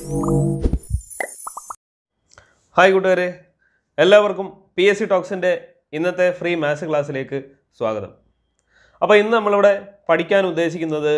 Hi കൂട്ടുകാരെ എല്ലാവർക്കും P S C ടോക്സിൻ്റെ ഇന്നത്തെ ഫ്രീ മാത്സ് ക്ലാസ്സിലേക്ക് സ്വാഗതം അപ്പോൾ ഇന്ന് നമ്മളിവിടെ പഠിക്കാൻ ഉദ്ദേശിക്കുന്നത്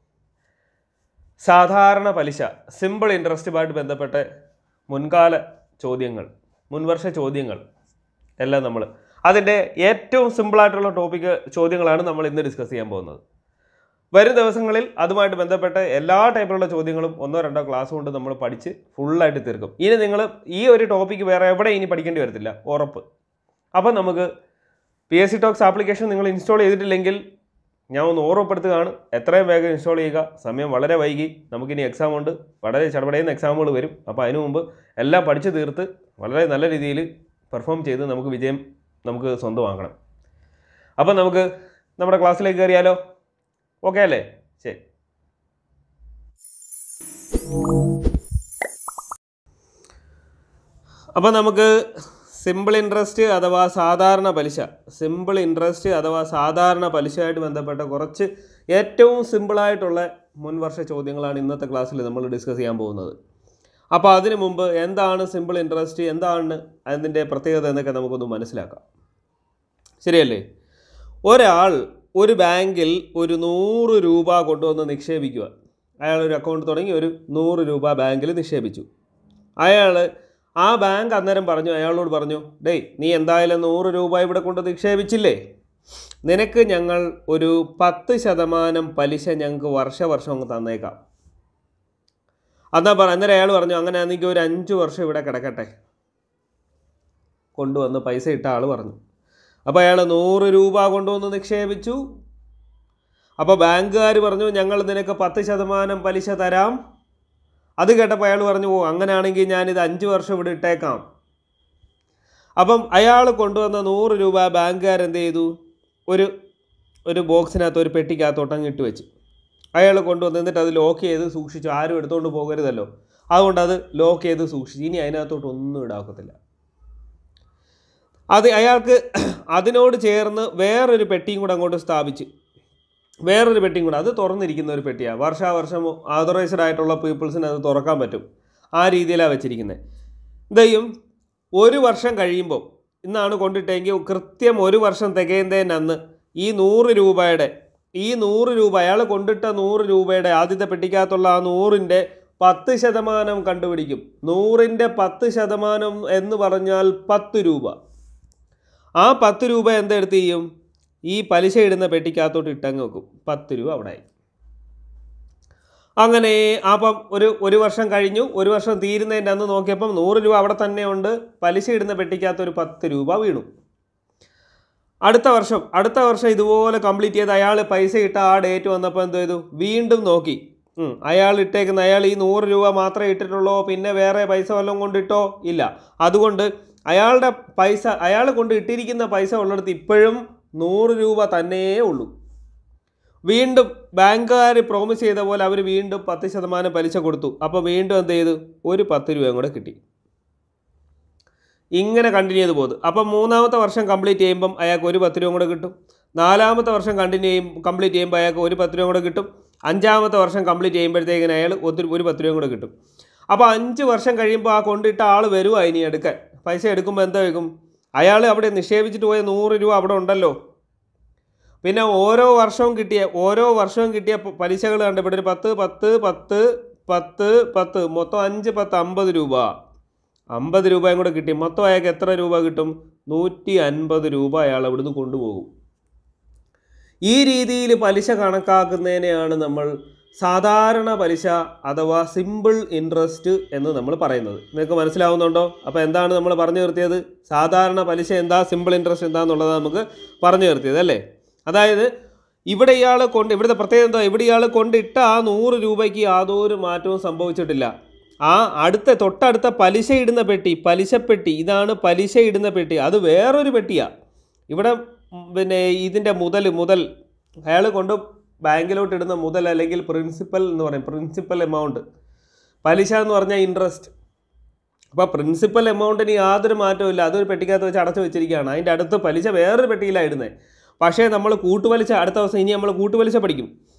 സാധാരണ പലിശ സിമ്പിൾ ഇൻട്രസ്റ്റുമായിട്ട് ബന്ധപ്പെട്ട മുൻകാല ചോദ്യങ്ങൾ മുൻവർഷ ചോദ്യങ്ങൾ എല്ലാം നമ്മൾ അതിൻ്റെ ഏറ്റവും സിമ്പിളായിട്ടുള്ള ടോപ്പിക്ക് ചോദ്യങ്ങളാണ് നമ്മൾ ഇന്ന് ഡിസ്കസ് ചെയ്യാൻ പോകുന്നത് വരും ദിവസങ്ങളിൽ അതുമായിട്ട് ബന്ധപ്പെട്ട എല്ലാ ടൈപ്പിലുള്ള ചോദ്യങ്ങളും ഒന്നോ രണ്ടോ ക്ലാസ് കൊണ്ട് നമ്മൾ പഠിച്ച് ഫുള്ളായിട്ട് തീർക്കും ഇനി നിങ്ങൾ ഈ ഒരു ടോപ്പിക്ക് വേറെ എവിടെ ഇനി പഠിക്കേണ്ടി വരത്തില്ല ഉറപ്പ് അപ്പം നമുക്ക് P S C Talks application നിങ്ങൾ ഇൻസ്റ്റാൾ ചെയ്തിട്ടില്ലെങ്കിൽ ഞാൻ ഒന്ന് ഓർമ്മപ്പെടുത്തുകയാണ് എത്രയും വേഗം ഇൻസ്റ്റാൾ ചെയ്യുക സമയം വളരെ വൈകി നമുക്കിനി എക്സാം ഉണ്ട് വളരെ ചടപടയുന്ന എക്സാമുകൾ വരും അപ്പോൾ അതിനു മുമ്പ് എല്ലാം പഠിച്ചു തീർത്ത് വളരെ നല്ല രീതിയിൽ പെർഫോം ചെയ്ത് നമുക്ക് വിജയം നമുക്ക് സ്വന്തമാക്കണം അപ്പം നമുക്ക് നമ്മുടെ ക്ലാസ്സിലേക്ക് കയറിയാലോ ഓക്കെ അല്ലേ ശരി അപ്പോൾ നമുക്ക് സിമ്പിൾ ഇൻട്രസ്റ്റ് അഥവാ സാധാരണ പലിശ സിമ്പിൾ ഇൻട്രസ്റ്റ് അഥവാ സാധാരണ പലിശയായിട്ട് ബന്ധപ്പെട്ട കുറച്ച് ഏറ്റവും സിമ്പിളായിട്ടുള്ള മുൻവർഷ ചോദ്യങ്ങളാണ് ഇന്നത്തെ ക്ലാസ്സിൽ നമ്മൾ ഡിസ്കസ് ചെയ്യാൻ പോകുന്നത് അപ്പോൾ അതിനു മുമ്പ് എന്താണ് സിമ്പിൾ ഇൻട്രസ്റ്റ് എന്താണ് അതിൻ്റെ പ്രത്യേകത എന്നൊക്കെ നമുക്കൊന്ന് മനസ്സിലാക്കാം ശരിയല്ലേ ഒരാൾ ഒരു ബാങ്കിൽ ഒരു നൂറ് രൂപ കൊണ്ടുവന്ന് നിക്ഷേപിക്കുക അയാൾ ഒരു അക്കൗണ്ട് തുടങ്ങി ഒരു നൂറ് രൂപ ബാങ്കിൽ നിക്ഷേപിച്ചു അയാൾ ആ ബാങ്ക് അന്നേരം പറഞ്ഞു അയാളോട് പറഞ്ഞു ഡേയ് നീ എന്തായാലും നൂറ് രൂപ ഇവിടെ കൊണ്ട് നിക്ഷേപിച്ചില്ലേ നിനക്ക് ഞങ്ങൾ ഒരു പത്ത് ശതമാനം പലിശ ഞങ്ങൾക്ക് വർഷവർഷം അങ്ങ് തന്നേക്കാം അന്നാ പറ അന്നേരം അയാൾ പറഞ്ഞു അങ്ങനെ ആണെങ്കിൽ ഒരു അഞ്ച് വർഷം ഇവിടെ കിടക്കട്ടെ കൊണ്ടുവന്ന് പൈസ ഇട്ട ആൾ പറഞ്ഞു അപ്പോൾ അയാൾ നൂറ് രൂപ കൊണ്ടുവന്ന് നിക്ഷേപിച്ചു അപ്പോൾ ബാങ്കുകാർ പറഞ്ഞു ഞങ്ങൾ നിനക്ക് പത്ത് ശതമാനം പലിശ തരാം അത് കേട്ടപ്പോൾ അയാൾ പറഞ്ഞു ഓ അങ്ങനെയാണെങ്കിൽ ഞാനിത് അഞ്ച് വർഷം ഇവിടെ ഇട്ടേക്കാം അപ്പം അയാൾ കൊണ്ടുവന്ന നൂറ് രൂപ ബാങ്കുകാർ എന്ത് ചെയ്തു ഒരു ഒരു ബോക്സിനകത്ത് ഒരു പെട്ടിക്കകത്തോട്ട് അങ്ങ് ഇട്ട് വെച്ച് അയാൾ കൊണ്ടുവന്ന് എന്നിട്ട് അത് ലോക്ക് ചെയ്ത് സൂക്ഷിച്ചു ആരും എടുത്തുകൊണ്ട് പോകരുതല്ലോ അതുകൊണ്ട് അത് ലോക്ക് ചെയ്ത് സൂക്ഷിച്ചു ഇനി അതിനകത്തോട്ട് ഒന്നും ഇടാക്കത്തില്ല അത് അയാൾക്ക് അതിനോട് ചേർന്ന് വേറൊരു പെട്ടിയും കൂടെ അങ്ങോട്ട് സ്ഥാപിച്ച് വേറൊരു പെട്ടിയും കൂടെ അത് തുറന്നിരിക്കുന്ന ഒരു പെട്ടിയാണ് വർഷാവർഷം ഓതറൈസ്ഡ് ആയിട്ടുള്ള പീപ്പിൾസിന് അത് തുറക്കാൻ പറ്റും ആ രീതിയിലാണ് വെച്ചിരിക്കുന്നത് ഇതെയും ഒരു വർഷം കഴിയുമ്പോൾ ഇന്നാണ് കൊണ്ടിട്ടെങ്കിൽ കൃത്യം ഒരു വർഷം തികയുന്നതിന് അന്ന് ഈ നൂറ് രൂപയുടെ ഈ നൂറ് രൂപ അയാൾ കൊണ്ടിട്ട നൂറ് രൂപയുടെ ആദ്യത്തെ പെട്ടിക്കകത്തുള്ള ആ നൂറിൻ്റെ പത്ത് ശതമാനം കണ്ടുപിടിക്കും നൂറിൻ്റെ പത്ത് ശതമാനം എന്ന് പറഞ്ഞാൽ പത്ത് രൂപ ആ പത്ത് രൂപ എന്തെടുത്ത് ചെയ്യും ഈ പലിശ ഇടുന്ന പെട്ടിക്കകത്തോട്ട് ഇട്ടങ്ങ് വെക്കും പത്ത് രൂപ അവിടെ ആയി അങ്ങനെ അപ്പം ഒരു ഒരു വർഷം കഴിഞ്ഞു ഒരു വർഷം തീരുന്നതിൻ്റെ അന്ന് നോക്കിയപ്പം നൂറ് രൂപ അവിടെ തന്നെ ഉണ്ട് പലിശ ഇടുന്ന പെട്ടിക്കകത്ത് ഒരു പത്ത് രൂപ വീണു അടുത്ത വർഷം അടുത്ത വർഷം ഇതുപോലെ കംപ്ലീറ്റ് ചെയ്ത് അയാൾ പൈസ ഇട്ട ആ ഡേറ്റ് വന്നപ്പോൾ എന്ത് ചെയ്തു വീണ്ടും നോക്കി ഉം, അയാൾ ഇട്ടേക്കുന്ന അയാൾ ഈ നൂറ് രൂപ മാത്രമേ ഇട്ടിട്ടുള്ളൂ പിന്നെ വേറെ പൈസ വല്ലതും കൊണ്ടിട്ടോ ഇല്ല അതുകൊണ്ട് അയാളുടെ പൈസ അയാൾ കൊണ്ട് ഇട്ടിരിക്കുന്ന പൈസ ഉള്ളിടത്ത് ഇപ്പോഴും നൂറ് രൂപ തന്നെയേ ഉള്ളൂ വീണ്ടും ബാങ്കുകാർ പ്രോമിസ് ചെയ്ത പോലെ അവർ വീണ്ടും പത്ത് ശതമാനം പലിശ കൊടുത്തു അപ്പോൾ വീണ്ടും എന്ത് ചെയ്തു ഒരു പത്ത് രൂപയും കൂടെ കിട്ടി ഇങ്ങനെ കണ്ടിന്യൂ ചെയ്ത് പോകുന്നു അപ്പം മൂന്നാമത്തെ വർഷം കംപ്ലീറ്റ് ചെയ്യുമ്പം അയാൾക്ക് ഒരു പത്ത് രൂപ കൂടെ കിട്ടും നാലാമത്തെ വർഷം കണ്ടിന്യൂ ചെയ്യും കംപ്ലീറ്റ് ചെയ്യുമ്പോൾ അയാൾക്ക് ഒരു പത്ത് രൂപ കൂടെ കിട്ടും അഞ്ചാമത്തെ വർഷം കംപ്ലീറ്റ് ചെയ്യുമ്പോഴത്തേക്കിന് അയാൾ ഒത്തിരി ഒരു പത്ത് രൂപ കൂടെ കിട്ടും അപ്പോൾ അഞ്ച് വർഷം കഴിയുമ്പോൾ ആ കൊണ്ടിട്ട ആൾ വരുവാ ഇനി എടുക്കാൻ പൈസ എടുക്കുമ്പോൾ എന്താ വയ്ക്കും അയാൾ അവിടെ നിക്ഷേപിച്ചിട്ട് പോയ നൂറ് രൂപ അവിടെ ഉണ്ടല്ലോ പിന്നെ ഓരോ വർഷവും കിട്ടിയ ഓരോ വർഷവും കിട്ടിയ പ- പലിശകൾ കണ്ട് ഇവിടെ ഒരു പത്ത് പത്ത് പത്ത് പത്ത് പത്ത് മൊത്തം അഞ്ച് പത്ത് അമ്പത് രൂപ അമ്പത് രൂപയും കൂടെ കിട്ടി മൊത്തം അയാൾക്ക് എത്ര രൂപ കിട്ടും നൂറ്റി അൻപത് രൂപ അയാൾ അവിടുന്ന് കൊണ്ടുപോകും ഈ രീതിയിൽ പലിശ കണക്കാക്കുന്നതിനെയാണ് നമ്മൾ സാധാരണ പലിശ അഥവാ സിമ്പിൾ ഇൻട്രസ്റ്റ് എന്ന് നമ്മൾ പറയുന്നത് നിങ്ങൾക്ക് മനസ്സിലാവുന്നുണ്ടോ അപ്പോൾ എന്താണ് നമ്മൾ പറഞ്ഞു നിർത്തിയത് സാധാരണ പലിശ എന്താ സിമ്പിൾ ഇൻട്രസ്റ്റ് എന്താന്നുള്ളത് നമുക്ക് പറഞ്ഞു നിർത്തിയത് അല്ലേ അതായത് ഇവിടെ ഇയാൾ കൊണ്ട് ഇവിടുത്തെ പ്രത്യേകത എന്താ ഇവിടെ ഇയാൾ കൊണ്ടിട്ട ആ നൂറ് രൂപയ്ക്ക് യാതൊരു മാറ്റവും സംഭവിച്ചിട്ടില്ല ആ അടുത്ത തൊട്ടടുത്ത പലിശ ഇടുന്ന പെട്ടി പലിശപ്പെട്ടി ഇതാണ് പലിശ ഇടുന്ന പെട്ടി അത് വേറൊരു പെട്ടിയാണ് ഇവിടെ ഉം, പിന്നെ ഇതിൻ്റെ മുതൽ മുതൽ അയാൾ കൊണ്ട് ബാങ്കിലോട്ട് ഇടുന്ന മുതൽ അല്ലെങ്കിൽ പ്രിൻസിപ്പൽ എന്ന് പറയും പ്രിൻസിപ്പൽ എമൗണ്ട് പലിശ എന്ന് പറഞ്ഞാൽ ഇൻട്രസ്റ്റ് അപ്പോൾ പ്രിൻസിപ്പൽ എമൗണ്ടിന് യാതൊരു മാറ്റവും ഇല്ല അതൊരു പെട്ടിക്കകത്ത് വെച്ച് അടച്ചു വെച്ചിരിക്കുകയാണ് അതിൻ്റെ അടുത്ത് പലിശ വേറൊരു പെട്ടിയിലാണ് ഇടുന്നത് പക്ഷേ നമ്മൾ കൂട്ടുപലിശ അടുത്ത ദിവസം ഇനി നമ്മൾ കൂട്ടുപലിശ പഠിക്കും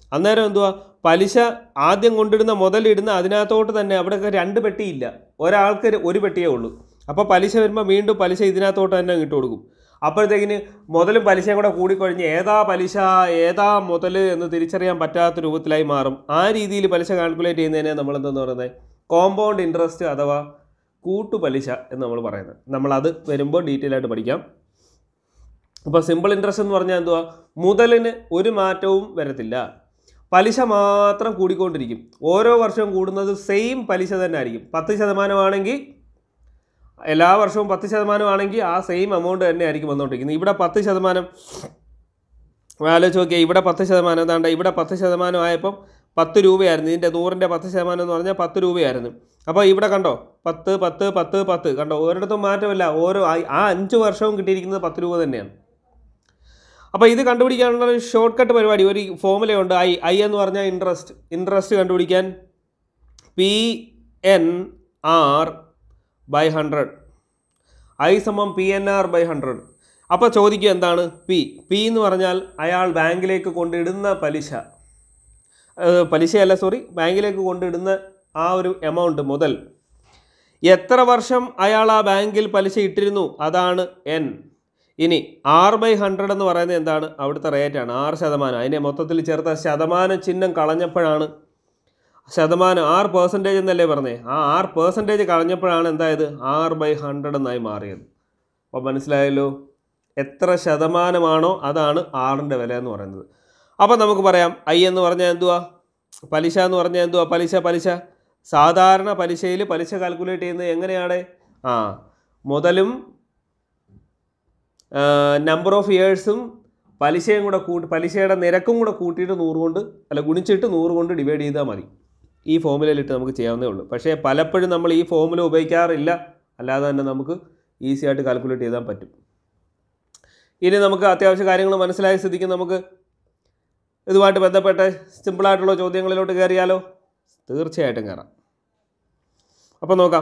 അന്നേരം എന്തുവാ പലിശ ആദ്യം കൊണ്ടിടുന്ന മുതലിടുന്ന അതിനകത്തോട്ട് തന്നെ അവിടെയൊക്കെ രണ്ട് പെട്ടിയില്ല ഒരാൾക്ക് ഒരു പെട്ടിയേ ഉള്ളൂ അപ്പോൾ പലിശ വരുമ്പോൾ വീണ്ടും പലിശ ഇതിനകത്തോട്ട് തന്നെ ഇട്ട് കൊടുക്കും അപ്പോഴത്തേക്കിന് മുതലും പലിശയും കൂടെ കൂടിക്കൊഴിഞ്ഞ് ഏതാ പലിശ ഏതാ മുതൽ എന്ന് തിരിച്ചറിയാൻ പറ്റാത്ത രൂപത്തിലായി മാറും ആ രീതിയിൽ പലിശ കാൽക്കുലേറ്റ് ചെയ്യുന്നതിനെ നമ്മൾ എന്തെന്ന് പറയുന്നത് കോമ്പൗണ്ട് ഇൻട്രസ്റ്റ് അഥവാ കൂട്ടുപലിശ എന്ന് നമ്മൾ പറയുന്നത് നമ്മളത് വരുമ്പോൾ ഡീറ്റെയിൽ ആയിട്ട് പഠിക്കാം അപ്പോൾ സിമ്പിൾ ഇൻട്രസ്റ്റ് എന്ന് പറഞ്ഞാൽ എന്തുവാ മുതലിന് ഒരു മാറ്റവും വരത്തില്ല പലിശ മാത്രം കൂടിക്കൊണ്ടിരിക്കും ഓരോ വർഷവും കൂടുന്നത് സെയിം പലിശ തന്നെ ആയിരിക്കും പത്ത് ശതമാനമാണെങ്കിൽ എല്ലാ വർഷവും പത്ത് ശതമാനമാണെങ്കിൽ ആ സെയിം എമൗണ്ട് തന്നെ ആയിരിക്കും വന്നുകൊണ്ടിരിക്കുന്നത് ഇവിടെ പത്ത് ശതമാനം ആലോചിച്ച് നോക്കിയാൽ ഇവിടെ പത്ത് ശതമാനം എന്താണ്ട് ഇവിടെ പത്ത് ശതമാനം ആയപ്പം പത്ത് രൂപയായിരുന്നു ഇതിൻ്റെ നൂറിൻ്റെ പത്ത് ശതമാനം എന്ന് പറഞ്ഞാൽ പത്ത് രൂപയായിരുന്നു അപ്പോൾ ഇവിടെ കണ്ടോ പത്ത് പത്ത് പത്ത് പത്ത് കണ്ടോ ഒരിടത്തും മാറ്റമില്ല ഓരോ ആ- ആ അഞ്ച് വർഷവും കിട്ടിയിരിക്കുന്നത് പത്ത് രൂപ തന്നെയാണ് അപ്പോൾ ഇത് കണ്ടുപിടിക്കാനുള്ള ഒരു ഷോർട്ട് കട്ട് പരിപാടി ഒരു ഫോമുലയുണ്ട് ഐ ഐ എന്ന് പറഞ്ഞാൽ ഇൻട്രസ്റ്റ് ഇൻട്രസ്റ്റ് കണ്ടുപിടിക്കാൻ P N R by hundred I സമം P N R by hundred അപ്പോൾ ചോദിക്കുക എന്താണ് പി പി എന്ന് പറഞ്ഞാൽ അയാൾ ബാങ്കിലേക്ക് കൊണ്ടിടുന്ന പലിശ ഏഹ് പലിശയല്ല സോറി ബാങ്കിലേക്ക് കൊണ്ടിടുന്ന ആ ഒരു എമൗണ്ട് മുതൽ എത്ര വർഷം അയാൾ ആ ബാങ്കിൽ പലിശ ഇട്ടിരുന്നു അതാണ് എൻ ഇനി ആർ ബൈ ഹൺഡ്രഡ് എന്ന് പറയുന്നത് എന്താണ് അവിടുത്തെ റേറ്റാണ് ആറ് ശതമാനം അതിനെ മൊത്തത്തിൽ ചേർത്ത ശതമാനം ചിഹ്നം കളഞ്ഞപ്പോഴാണ് ശതമാനം ആറ് പേഴ്സൻറ്റേജ് എന്നല്ലേ പറഞ്ഞേ ആ ആറ് പേഴ്സൻറ്റേജ് കളഞ്ഞപ്പോഴാണ് എന്തായത് ആറ് ബൈ ഹൺഡ്രഡ് എന്നായി മാറിയത് അപ്പോൾ മനസ്സിലായല്ലോ എത്ര ശതമാനമാണോ അതാണ് ആറിൻ്റെ വില എന്ന് പറയുന്നത് അപ്പോൾ നമുക്ക് പറയാം ഐ എന്ന് പറഞ്ഞാൽ എന്തുവാ പലിശ എന്ന് പറഞ്ഞാൽ എന്തുവാ പലിശ പലിശ സാധാരണ പലിശയിൽ പലിശ കാൽക്കുലേറ്റ് ചെയ്യുന്നത് എങ്ങനെയാണ് ആ മുതലും നമ്പർ ഓഫ് ഇയേഴ്സും പലിശയും കൂടെ കൂട്ടി പലിശയുടെ നിരക്കും കൂടെ കൂട്ടിയിട്ട് നൂറ് കൊണ്ട് അല്ല ഗുണിച്ചിട്ട് നൂറ് കൊണ്ട് ഡിവൈഡ് ചെയ്താൽ മതി ഈ ഫോമുലയിലിട്ട് നമുക്ക് ചെയ്യാവുന്നേ ഉള്ളൂ പക്ഷേ പലപ്പോഴും നമ്മൾ ഈ ഫോമുല ഉപയോഗിക്കാറില്ല അല്ലാതെ തന്നെ നമുക്ക് ഈസി ആയിട്ട് കാൽക്കുലേറ്റ് ചെയ്താൽ പറ്റും ഇനി നമുക്ക് അത്യാവശ്യ കാര്യങ്ങൾ മനസ്സിലായ സ്ഥിതിക്ക് നമുക്ക് ഇതുമായിട്ട് ബന്ധപ്പെട്ട സിമ്പിളായിട്ടുള്ള ചോദ്യങ്ങളിലോട്ട് കയറിയാലോ തീർച്ചയായിട്ടും കയറാം അപ്പോൾ നോക്കാം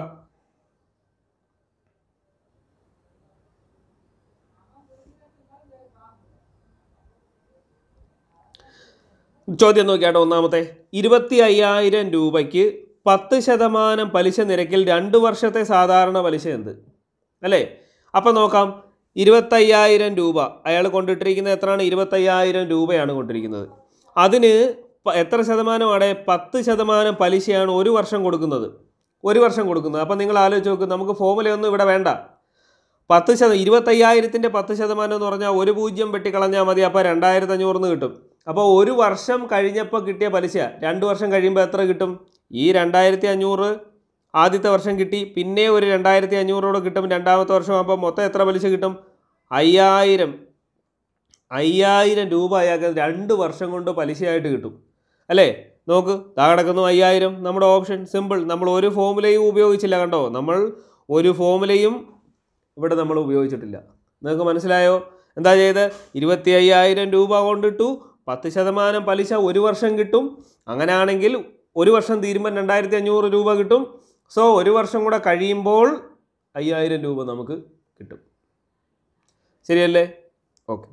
ചോദ്യം നോക്കിയാട്ടോ ഒന്നാമത്തെ ഇരുപത്തി അയ്യായിരം രൂപയ്ക്ക് പത്ത് ശതമാനം പലിശ നിരക്കിൽ രണ്ട് വർഷത്തെ സാധാരണ പലിശ എന്ത് അല്ലേ അപ്പം നോക്കാം ഇരുപത്തയ്യായിരം രൂപ അയാൾ കൊണ്ടിട്ടിരിക്കുന്നത് എത്രയാണ് ഇരുപത്തയ്യായിരം രൂപയാണ് കൊണ്ടിരിക്കുന്നത് അതിന് പ- എത്ര ശതമാനമാണ് പത്ത് ശതമാനം പലിശയാണ് ഒരു വർഷം കൊടുക്കുന്നത് ഒരു വർഷം കൊടുക്കുന്നത് അപ്പം നിങ്ങൾ ആലോചിച്ച് നോക്ക് നമുക്ക് ഫോമുലയൊന്നും ഇവിടെ വേണ്ട പത്ത് ശതം ഇരുപത്തയ്യായിരത്തിൻ്റെ പത്ത് ശതമാനം എന്ന് പറഞ്ഞാൽ ഒരു പൂജ്യം വെട്ടിക്കളഞ്ഞാൽ മതി അപ്പോൾ രണ്ടായിരത്തി അഞ്ഞൂറിന് കിട്ടും അപ്പോൾ ഒരു വർഷം കഴിഞ്ഞപ്പോൾ കിട്ടിയ പലിശ രണ്ട് വർഷം കഴിയുമ്പോൾ എത്ര കിട്ടും ഈ രണ്ടായിരത്തി അഞ്ഞൂറ് ആദ്യത്തെ വർഷം കിട്ടി പിന്നെ ഒരു രണ്ടായിരത്തി അഞ്ഞൂറോടെ കിട്ടും രണ്ടാമത്തെ വർഷം ആകുമ്പോൾ മൊത്തം എത്ര പലിശ കിട്ടും അയ്യായിരം അയ്യായിരം രൂപ അയാൾക്ക് രണ്ട് വർഷം കൊണ്ട് പലിശയായിട്ട് കിട്ടും അല്ലേ നോക്ക് താ കിടക്കുന്നു അയ്യായിരം നമ്മുടെ ഓപ്ഷൻ സിമ്പിൾ നമ്മൾ ഒരു ഫോമുലയും ഉപയോഗിച്ചില്ല കണ്ടോ നമ്മൾ ഒരു ഫോമുലയും ഇവിടെ നമ്മൾ ഉപയോഗിച്ചിട്ടില്ല നിങ്ങൾക്ക് മനസ്സിലായോ എന്താ ചെയ്ത് ഇരുപത്തി അയ്യായിരം രൂപ കൊണ്ടിട്ടു പത്ത് ശതമാനം പലിശ ഒരു വർഷം കിട്ടും അങ്ങനെയാണെങ്കിൽ ഒരു വർഷം തീരുമ്പോൾ രണ്ടായിരത്തി അഞ്ഞൂറ് രൂപ കിട്ടും സോ ഒരു വർഷം കൂടെ കഴിയുമ്പോൾ അയ്യായിരം രൂപ നമുക്ക് കിട്ടും ശരിയല്ലേ ഓക്കെ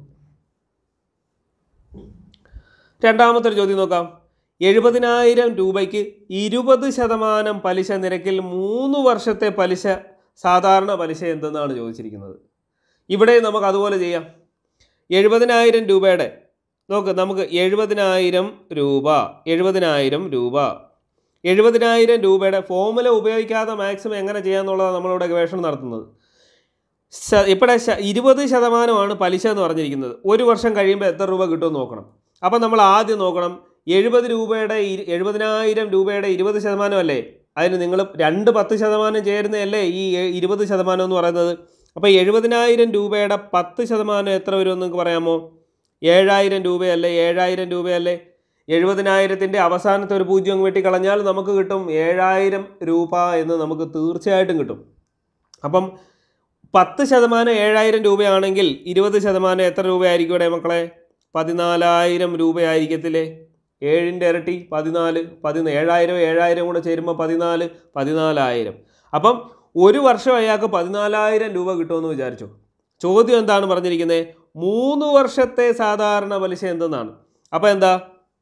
രണ്ടാമത്തെ ഒരു ചോദ്യം നോക്കാം എഴുപതിനായിരം രൂപയ്ക്ക് ഇരുപത് ശതമാനം പലിശ നിരക്കിൽ മൂന്ന് വർഷത്തെ പലിശ സാധാരണ പലിശ എന്തെന്നാണ് ചോദിച്ചിരിക്കുന്നത് ഇവിടെ നമുക്ക് അതുപോലെ ചെയ്യാം എഴുപതിനായിരം രൂപയുടെ നോക്ക് നമുക്ക് എഴുപതിനായിരം രൂപ എഴുപതിനായിരം രൂപ എഴുപതിനായിരം രൂപയുടെ ഫോമുല ഉപയോഗിക്കാതെ മാക്സിമം എങ്ങനെ ചെയ്യാമെന്നുള്ളതാണ് നമ്മളിവിടെ ഗവേഷണം നടത്തുന്നത് ശ- ഇവിടെ ശ- ഇരുപത് ശതമാനമാണ് പലിശ എന്ന് പറഞ്ഞിരിക്കുന്നത് ഒരു വർഷം കഴിയുമ്പോൾ എത്ര രൂപ കിട്ടുമെന്ന് നോക്കണം അപ്പം നമ്മൾ ആദ്യം നോക്കണം എഴുപത് രൂപയുടെ ഇരു- എഴുപതിനായിരം രൂപയുടെ ഇരുപത് ശതമാനം അല്ലേ അതിന് നിങ്ങൾ രണ്ട് പത്ത് ശതമാനം ചേരുന്നതല്ലേ ഈ എ- ഇരുപത് ശതമാനം എന്ന് പറയുന്നത് അപ്പോൾ എഴുപതിനായിരം രൂപയുടെ പത്ത് ശതമാനം എത്ര വരുമെന്ന് നിങ്ങൾക്ക് പറയാമോ ഏഴായിരം രൂപയല്ലേ ഏഴായിരം രൂപയല്ലേ എഴുപതിനായിരത്തിൻ്റെ അവസാനത്തെ ഒരു പൂജ്യം വെട്ടി കളഞ്ഞാൽ നമുക്ക് കിട്ടും ഏഴായിരം രൂപ എന്ന് നമുക്ക് തീർച്ചയായിട്ടും കിട്ടും അപ്പം പത്ത് ശതമാനം ഏഴായിരം രൂപയാണെങ്കിൽ ഇരുപത് ശതമാനം എത്ര രൂപയായിരിക്കും ഇവിടെ മക്കളെ പതിനാലായിരം രൂപയായിരിക്കത്തില്ലേ ഏഴിൻ്റെ ഇരട്ടി പതിനാല് പതിനാ ഏഴായിരം ഏഴായിരം കൂടെ ചേരുമ്പോൾ പതിനാല് പതിനാലായിരം അപ്പം ഒരു വർഷം അയാൾക്ക് പതിനാലായിരം രൂപ കിട്ടുമെന്ന് വിചാരിച്ചു ചോദ്യം എന്താണ് പറഞ്ഞിരിക്കുന്നത് മൂന്ന് വർഷത്തെ സാധാരണ പലിശ എന്തെന്നാണ് അപ്പോൾ എന്താ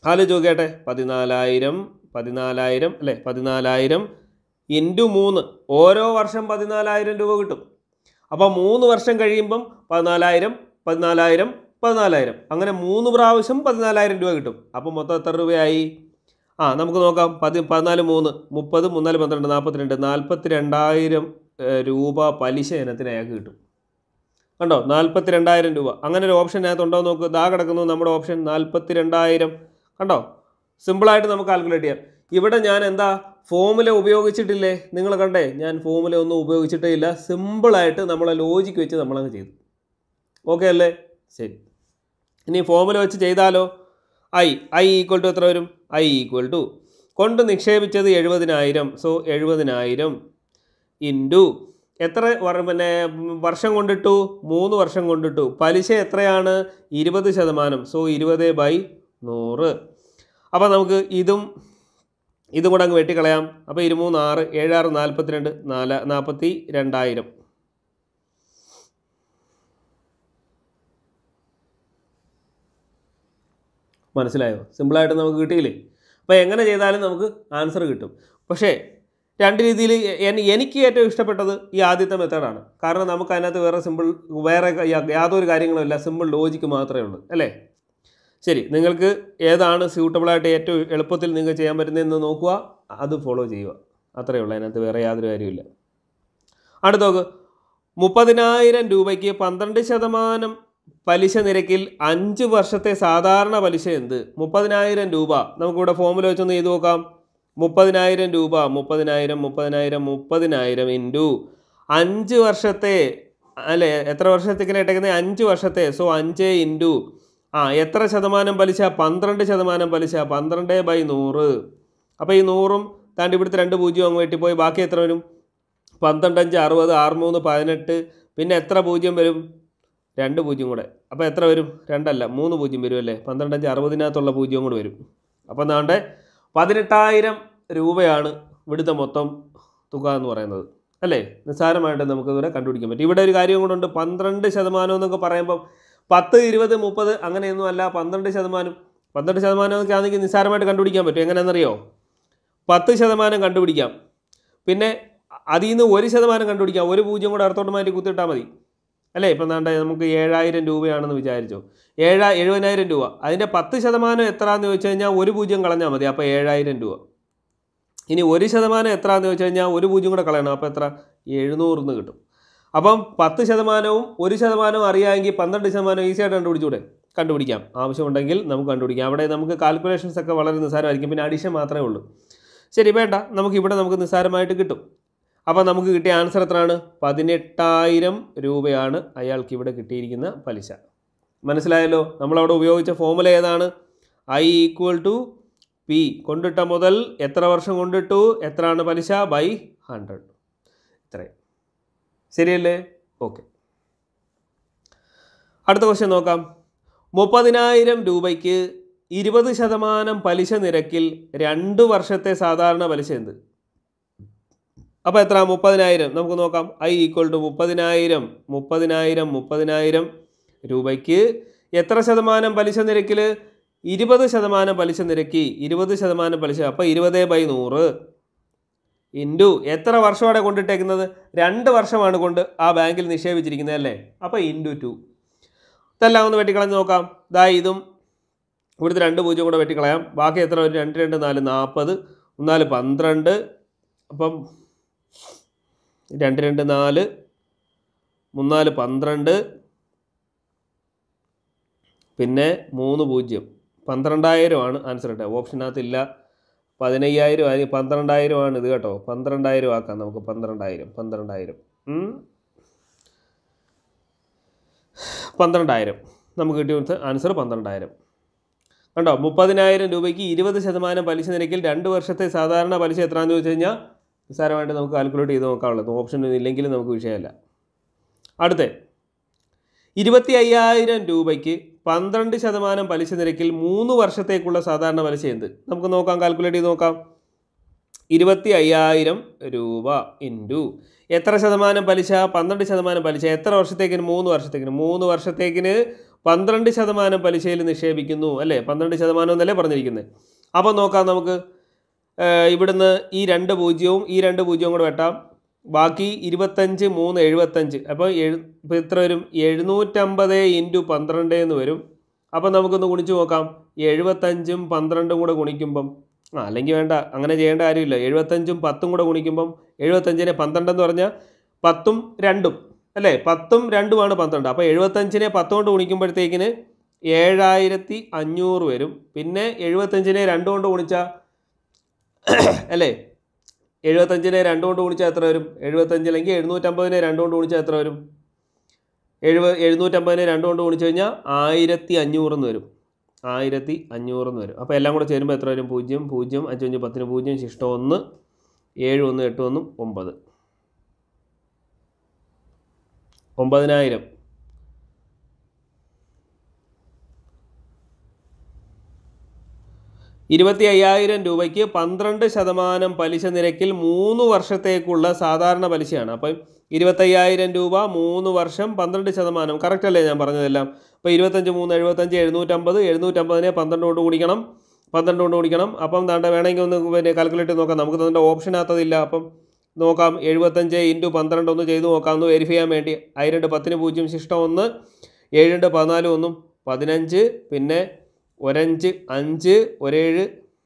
ആലോചിച്ച് നോക്കിയാട്ടെ പതിനാലായിരം പതിനാലായിരം അല്ലേ പതിനാലായിരം ഇൻറ്റു മൂന്ന് ഓരോ വർഷം പതിനാലായിരം രൂപ കിട്ടും അപ്പോൾ മൂന്ന് വർഷം കഴിയുമ്പം പതിനാലായിരം പതിനാലായിരം പതിനാലായിരം അങ്ങനെ മൂന്ന് പ്രാവശ്യം പതിനാലായിരം രൂപ കിട്ടും അപ്പോൾ മൊത്തം എത്ര രൂപയായി ആ നമുക്ക് നോക്കാം പതി പതിനാല് മൂന്ന് മുപ്പത് മൂന്നാല് പന്ത്രണ്ട് നാൽപ്പത്തിരണ്ട് നാൽപ്പത്തി രണ്ടായിരം രൂപ പലിശ ഇനത്തിന് അയാൾക്ക് കിട്ടും കണ്ടോ നാൽപ്പത്തി രണ്ടായിരം രൂപ അങ്ങനെ ഒരു ഓപ്ഷൻ അതിനകത്തുണ്ടോ എന്ന് നോക്ക് ദാ കിടക്കുന്നു നമ്മുടെ ഓപ്ഷൻ നാൽപ്പത്തി രണ്ടായിരം കണ്ടോ സിമ്പിളായിട്ട് നമുക്ക് കാൽക്കുലേറ്റ് ചെയ്യാം ഇവിടെ ഞാൻ എന്താ ഫോമുല ഉപയോഗിച്ചിട്ടില്ലേ നിങ്ങൾ കണ്ടേ ഞാൻ ഫോമുല ഒന്നും ഉപയോഗിച്ചിട്ടേ ഇല്ല സിമ്പിളായിട്ട് നമ്മളെ ലോജിക്ക് വെച്ച് നമ്മളങ്ങ് ചെയ്തു ഓക്കെ അല്ലേ ശരി ഇനി ഫോമുല വെച്ച് ചെയ്താലോ ഐ ഐ ഈക്വൽ ടു എത്ര വരും ഐ ഈക്വൽ ടു കൊണ്ട് നിക്ഷേപിച്ചത് എഴുപതിനായിരം സോ എഴുപതിനായിരം ഇൻറ്റു എത്ര വർ- പിന്നെ വർഷം കൊണ്ടിട്ടു മൂന്ന് വർഷം കൊണ്ടിട്ടു പലിശ എത്രയാണ് ഇരുപത് ശതമാനം സോ ഇരുപത് ബൈ നൂറ് അപ്പോൾ നമുക്ക് ഇതും ഇതും കൂടെ അങ്ങ് വെട്ടിക്കളയാം അപ്പോൾ ഇരുമൂന്ന് ആറ് ഏഴാറ് നാൽപ്പത്തിരണ്ട് നാല് നാൽപ്പത്തി രണ്ടായിരം മനസ്സിലായോ സിമ്പിളായിട്ട് നമുക്ക് കിട്ടിയില്ലേ അപ്പോൾ എങ്ങനെ ചെയ്താലും നമുക്ക് ആൻസർ കിട്ടും പക്ഷേ രണ്ട് രീതിയിൽ എൻ- എനിക്ക് ഏറ്റവും ഇഷ്ടപ്പെട്ടത് ഈ ആദ്യത്തെ മെത്തേഡാണ് കാരണം നമുക്ക് അതിനകത്ത് വേറെ സിമ്പിൾ വേറെ യാ- യാതൊരു കാര്യങ്ങളും ഇല്ല സിമ്പിൾ ലോജിക്ക് മാത്രമേ ഉള്ളൂ അല്ലേ ശരി നിങ്ങൾക്ക് ഏതാണ് സ്യൂട്ടബിളായിട്ട് ഏറ്റവും എളുപ്പത്തിൽ നിങ്ങൾക്ക് ചെയ്യാൻ പറ്റുന്നതെന്ന് നോക്കുക അത് ഫോളോ ചെയ്യുക അത്രയേ ഉള്ളൂ അതിനകത്ത് വേറെ യാതൊരു കാര്യമില്ല അടുത്ത നോക്ക് മുപ്പതിനായിരം രൂപയ്ക്ക് പന്ത്രണ്ട് ശതമാനം പലിശ നിരക്കിൽ അഞ്ച് വർഷത്തെ സാധാരണ പലിശ എന്ത് മുപ്പതിനായിരം രൂപ നമുക്കിവിടെ ഫോമുല വെച്ചൊന്ന് ചെയ്ത് നോക്കാം മുപ്പതിനായിരം രൂപ മുപ്പതിനായിരം മുപ്പതിനായിരം മുപ്പതിനായിരം ഇൻറ്റു അഞ്ച് വർഷത്തെ അല്ലേ എത്ര വർഷത്തേക്കിന് ഇട്ടേക്കുന്നത് അഞ്ച് വർഷത്തെ സോ അഞ്ച് ഇൻറ്റു ആ എത്ര ശതമാനം പലിശ പന്ത്രണ്ട് ശതമാനം പലിശ പന്ത്രണ്ട് ബൈ നൂറ് അപ്പോൾ ഈ നൂറും താണ്ട് ഇവിടുത്തെ രണ്ട് പൂജ്യം അങ്ങ് വെട്ടിപ്പോയി ബാക്കി എത്ര വരും പന്ത്രണ്ടഞ്ച് അറുപത് ആറ് മൂന്ന് പതിനെട്ട് പിന്നെ എത്ര പൂജ്യം വരും രണ്ട് പൂജ്യം കൂടെ അപ്പോൾ എത്ര വരും രണ്ടല്ല മൂന്ന് പൂജ്യം വരും അല്ലേ പന്ത്രണ്ടഞ്ച് അറുപതിനകത്തുള്ള പൂജ്യം കൂടെ വരും അപ്പോൾ എന്താണ്ട് പതിനെട്ടായിരം രൂപയാണ് ഇവിടുത്തെ മൊത്തം തുക എന്ന് പറയുന്നത് അല്ലേ നിസ്സാരമായിട്ട് നമുക്ക് ഇവിടെ കണ്ടുപിടിക്കാൻ പറ്റും ഇവിടെ ഒരു കാര്യം കൂടെ ഉണ്ട് പന്ത്രണ്ട് ശതമാനം എന്നൊക്കെ പറയുമ്പം പത്ത് ഇരുപത് മുപ്പത് അങ്ങനെയൊന്നും അല്ല പന്ത്രണ്ട് ശതമാനം പന്ത്രണ്ട് ശതമാനമൊക്കെ ആണെങ്കിൽ നിസ്സാരമായിട്ട് കണ്ടുപിടിക്കാൻ പറ്റും എങ്ങനെയാണെന്നറിയോ പത്ത് ശതമാനം കണ്ടുപിടിക്കാം പിന്നെ അതിൽ നിന്ന് ഒരു ശതമാനം കണ്ടുപിടിക്കാം ഒരു പൂജ്യം കൂടെ അടുത്തോട്ട് മാറ്റി കുത്തിയിട്ടാൽ മതി അല്ലേ ഇപ്പം എന്താണ്ട് നമുക്ക് ഏഴായിരം രൂപയാണെന്ന് വിചാരിച്ചോ ഏഴാ എഴുപതിനായിരം രൂപ അതിൻ്റെ പത്ത് ശതമാനം എത്രയാണെന്ന് ചോദിച്ചു കഴിഞ്ഞാൽ ഒരു പൂജ്യം കളഞ്ഞാൽ മതി അപ്പോൾ ഏഴായിരം രൂപ ഇനി ഒരു ശതമാനം എത്രയാണെന്ന് ചോദിച്ചു കഴിഞ്ഞാൽ ഒരു പൂജ്യം കൂടെ കളയണം അപ്പോൾ എത്ര എഴുന്നൂറിന്ന് കിട്ടും അപ്പം പത്ത് ശതമാനവും ഒരു ശതമാനവും അറിയാമെങ്കിൽ പന്ത്രണ്ട് ശതമാനം ഈസി ആയിട്ട് കണ്ടുപിടിച്ചൂടെ കണ്ടുപിടിക്കാം ആവശ്യമുണ്ടെങ്കിൽ നമുക്ക് കണ്ടുപിടിക്കാം അവിടെ നമുക്ക് കാൽക്കുലേഷൻസ് ഒക്കെ വളരെ നിസ്സാരമായിരിക്കും പിന്നെ അഡീഷൻ മാത്രമേ ഉള്ളൂ ശരി വേണ്ട നമുക്ക് ഇവിടെ നമുക്ക് നിസ്സാരമായിട്ട് കിട്ടും അപ്പോൾ നമുക്ക് കിട്ടിയ ആൻസർ എത്രയാണ് പതിനെട്ടായിരം രൂപയാണ് അയാൾക്ക് ഇവിടെ കിട്ടിയിരിക്കുന്ന പലിശ മനസ്സിലായല്ലോ നമ്മളവിടെ ഉപയോഗിച്ച ഫോമുല ഏതാണ് ഐ ഈക്വൽ ടു പി കൊണ്ടിട്ട മുതൽ എത്ര വർഷം കൊണ്ടിട്ടു എത്രയാണ് പലിശ ബൈ ഹൺഡ്രഡ് ഇത്രയും ശരിയല്ലേ ഓക്കെ അടുത്ത ക്വസ്റ്റ്യൻ നോക്കാം മുപ്പതിനായിരം രൂപയ്ക്ക് ഇരുപത് ശതമാനം പലിശ നിരക്കിൽ രണ്ട് വർഷത്തെ സാധാരണ പലിശ എന്ത് അപ്പോൾ എത്ര മുപ്പതിനായിരം നമുക്ക് നോക്കാം ഐ ഈക്വൽ ടു മുപ്പതിനായിരം മുപ്പതിനായിരം മുപ്പതിനായിരം രൂപയ്ക്ക് എത്ര ശതമാനം പലിശ നിരക്കിൽ ഇരുപത് ശതമാനം പലിശ നിരക്കി ഇരുപത് ശതമാനം പലിശ അപ്പോൾ ഇരുപത് ബൈ നൂറ് ഇൻറ്റു എത്ര വർഷമാണ് കൊണ്ടിട്ടേക്കുന്നത് രണ്ട് വർഷമാണ് കൊണ്ട് ആ ബാങ്കിൽ നിക്ഷേപിച്ചിരിക്കുന്നത് അല്ലേ അപ്പോൾ ഇൻറ്റു ടു ഇതെല്ലാം ഒന്ന് വെട്ടിക്കളഞ്ഞ് നോക്കാം ദാ ഇതും ഇവിടുത്തെ രണ്ട് പൂജ്യം കൂടെ വെട്ടിക്കളയാം ബാക്കി എത്ര വരും രണ്ട് രണ്ട് നാല് നാൽപ്പത് നാല് പന്ത്രണ്ട് അപ്പം രണ്ട് രണ്ട് നാല് മൂന്നാല് പന്ത്രണ്ട് പിന്നെ മൂന്ന് പൂജ്യം പന്ത്രണ്ടായിരമാണ് ആൻസർ കേട്ടോ ഓപ്ഷനകത്ത് ഇല്ല പതിനയ്യായിരം ആയി പന്ത്രണ്ടായിരമാണ് ഇത് കേട്ടോ പന്ത്രണ്ടായിരം ആക്കാം നമുക്ക് പന്ത്രണ്ടായിരം പന്ത്രണ്ടായിരം ഉം. പന്ത്രണ്ടായിരം നമുക്ക് കിട്ടിയ ആൻസർ പന്ത്രണ്ടായിരം കണ്ടോ മുപ്പതിനായിരം രൂപയ്ക്ക് ഇരുപത് ശതമാനം പലിശ നിരക്കിൽ രണ്ട് വർഷത്തെ സാധാരണ പലിശ എത്രയാണെന്ന് ചോദിച്ചു കഴിഞ്ഞാൽ നിസ്സാരമായിട്ട് നമുക്ക് കാൽക്കുലേറ്റ് ചെയ്ത് നോക്കാനുള്ളത് ഓപ്ഷൻ ഇല്ലെങ്കിൽ നമുക്ക് വിഷയമല്ല അടുത്ത ഇരുപത്തി അയ്യായിരം രൂപയ്ക്ക് പന്ത്രണ്ട് ശതമാനം പലിശ നിരക്കിൽ മൂന്ന് വർഷത്തേക്കുള്ള സാധാരണ പലിശ എന്ത് നമുക്ക് നോക്കാം കാൽക്കുലേറ്റ് ചെയ്ത് നോക്കാം ഇരുപത്തി അയ്യായിരം രൂപ ഇൻറ്റു എത്ര ശതമാനം പലിശ പന്ത്രണ്ട് ശതമാനം പലിശ എത്ര വർഷത്തേക്കിന് മൂന്ന് വർഷത്തേക്കിന് മൂന്ന് വർഷത്തേക്കിന് പന്ത്രണ്ട് ശതമാനം പലിശയിൽ നിക്ഷേപിക്കുന്നു അല്ലേ പന്ത്രണ്ട് ശതമാനം എന്നല്ലേ പറഞ്ഞിരിക്കുന്നത് അപ്പോൾ നോക്കാം നമുക്ക് ഏഹ്, ഇവിടുന്ന് ഈ രണ്ട് പൂജ്യവും ഈ രണ്ട് പൂജ്യവും കൂടെ വെട്ടാം ബാക്കി ഇരുപത്തഞ്ച് മൂന്ന് എഴുപത്തഞ്ച് അപ്പോൾ എഴു ഇപ്പോൾ എത്ര വരും എഴുന്നൂറ്റമ്പത് ഇൻറ്റു പന്ത്രണ്ട് എന്ന് വരും അപ്പോൾ നമുക്കൊന്ന് ഗുണിച്ച് നോക്കാം എഴുപത്തഞ്ചും പന്ത്രണ്ടും കൂടെ ഗുണിക്കുമ്പം ആ അല്ലെങ്കിൽ വേണ്ട അങ്ങനെ ചെയ്യേണ്ട കാര്യമില്ല എഴുപത്തഞ്ചും പത്തും കൂടെ ഗുണിക്കുമ്പം എഴുപത്തഞ്ചിനെ പന്ത്രണ്ടെന്ന് പറഞ്ഞാൽ പത്തും രണ്ടും അല്ലേ പത്തും രണ്ടുമാണ് പന്ത്രണ്ട് അപ്പോൾ എഴുപത്തഞ്ചിനെ പത്ത് കൊണ്ട് ഗുണിക്കുമ്പോഴത്തേക്കിന് ഏഴായിരത്തി അഞ്ഞൂറ് വരും പിന്നെ എഴുപത്തഞ്ചിനെ രണ്ട് കൊണ്ട് ഗുണിച്ചാൽ അല്ലേ എഴുപത്തഞ്ചിനെ രണ്ട് കൊണ്ട് ഗുണിച്ചാൽ എത്ര വരും എഴുപത്തഞ്ചിലെങ്കിൽ എഴുന്നൂറ്റമ്പതിനെ രണ്ട് കൊണ്ട് ഗുണിച്ചാൽ എത്ര വരും എഴുപത് എഴുന്നൂറ്റമ്പതിനെ രണ്ട് കൊണ്ട് ഗുണിച്ച് കഴിഞ്ഞാൽ ആയിരത്തി അഞ്ഞൂറെന്ന് വരും ആയിരത്തി അഞ്ഞൂറെന്ന് വരും അപ്പോൾ എല്ലാം കൂടെ ചേരുമ്പോൾ എത്ര വരും പൂജ്യം പൂജ്യം അഞ്ചഞ്ച് പത്തിന് പൂജ്യം ശിഷ്ടം ഒന്ന് ഏഴ് ഒന്ന് എട്ട് ഒന്നും ഒമ്പത് ഒമ്പതിനായിരം ഇരുപത്തി അയ്യായിരം രൂപയ്ക്ക് പന്ത്രണ്ട് ശതമാനം പലിശ നിരക്കിൽ മൂന്ന് വർഷത്തേക്കുള്ള സാധാരണ പലിശയാണ് അപ്പം ഇരുപത്തയ്യായിരം രൂപ മൂന്ന് വർഷം പന്ത്രണ്ട് ശതമാനം കറക്റ്റ് അല്ലേ ഞാൻ പറഞ്ഞതെല്ലാം അപ്പോൾ ഇരുപത്തഞ്ച് മൂന്ന് എഴുപത്തഞ്ച് എഴുന്നൂറ്റമ്പത് എഴുന്നൂറ്റമ്പതിനെ പന്ത്രണ്ട് കൊണ്ട് കുടിക്കണം പന്ത്രണ്ട് കൊണ്ട് കുടിക്കണം അപ്പം താണ്ട വേണമെങ്കിൽ ഒന്ന് പിന്നെ കാൽക്കുലേറ്റ് നോക്കാം നമുക്ക് തന്നെ ഓപ്ഷനകത്തതില്ല അപ്പം നോക്കാം എഴുപത്തഞ്ച് ഇൻറ്റു പന്ത്രണ്ട് ഒന്ന് ചെയ്ത് നോക്കാം ഒന്ന് വെരിഫൈ ചെയ്യാൻ വേണ്ടി ആയിരണ്ട് പത്തിന് പൂജ്യം ശിഷ്ടം ഒന്ന് ഏഴുണ്ട് പതിനാല് ഒന്നും പതിനഞ്ച് പിന്നെ ഒരഞ്ച് അഞ്ച് ഒരേഴ്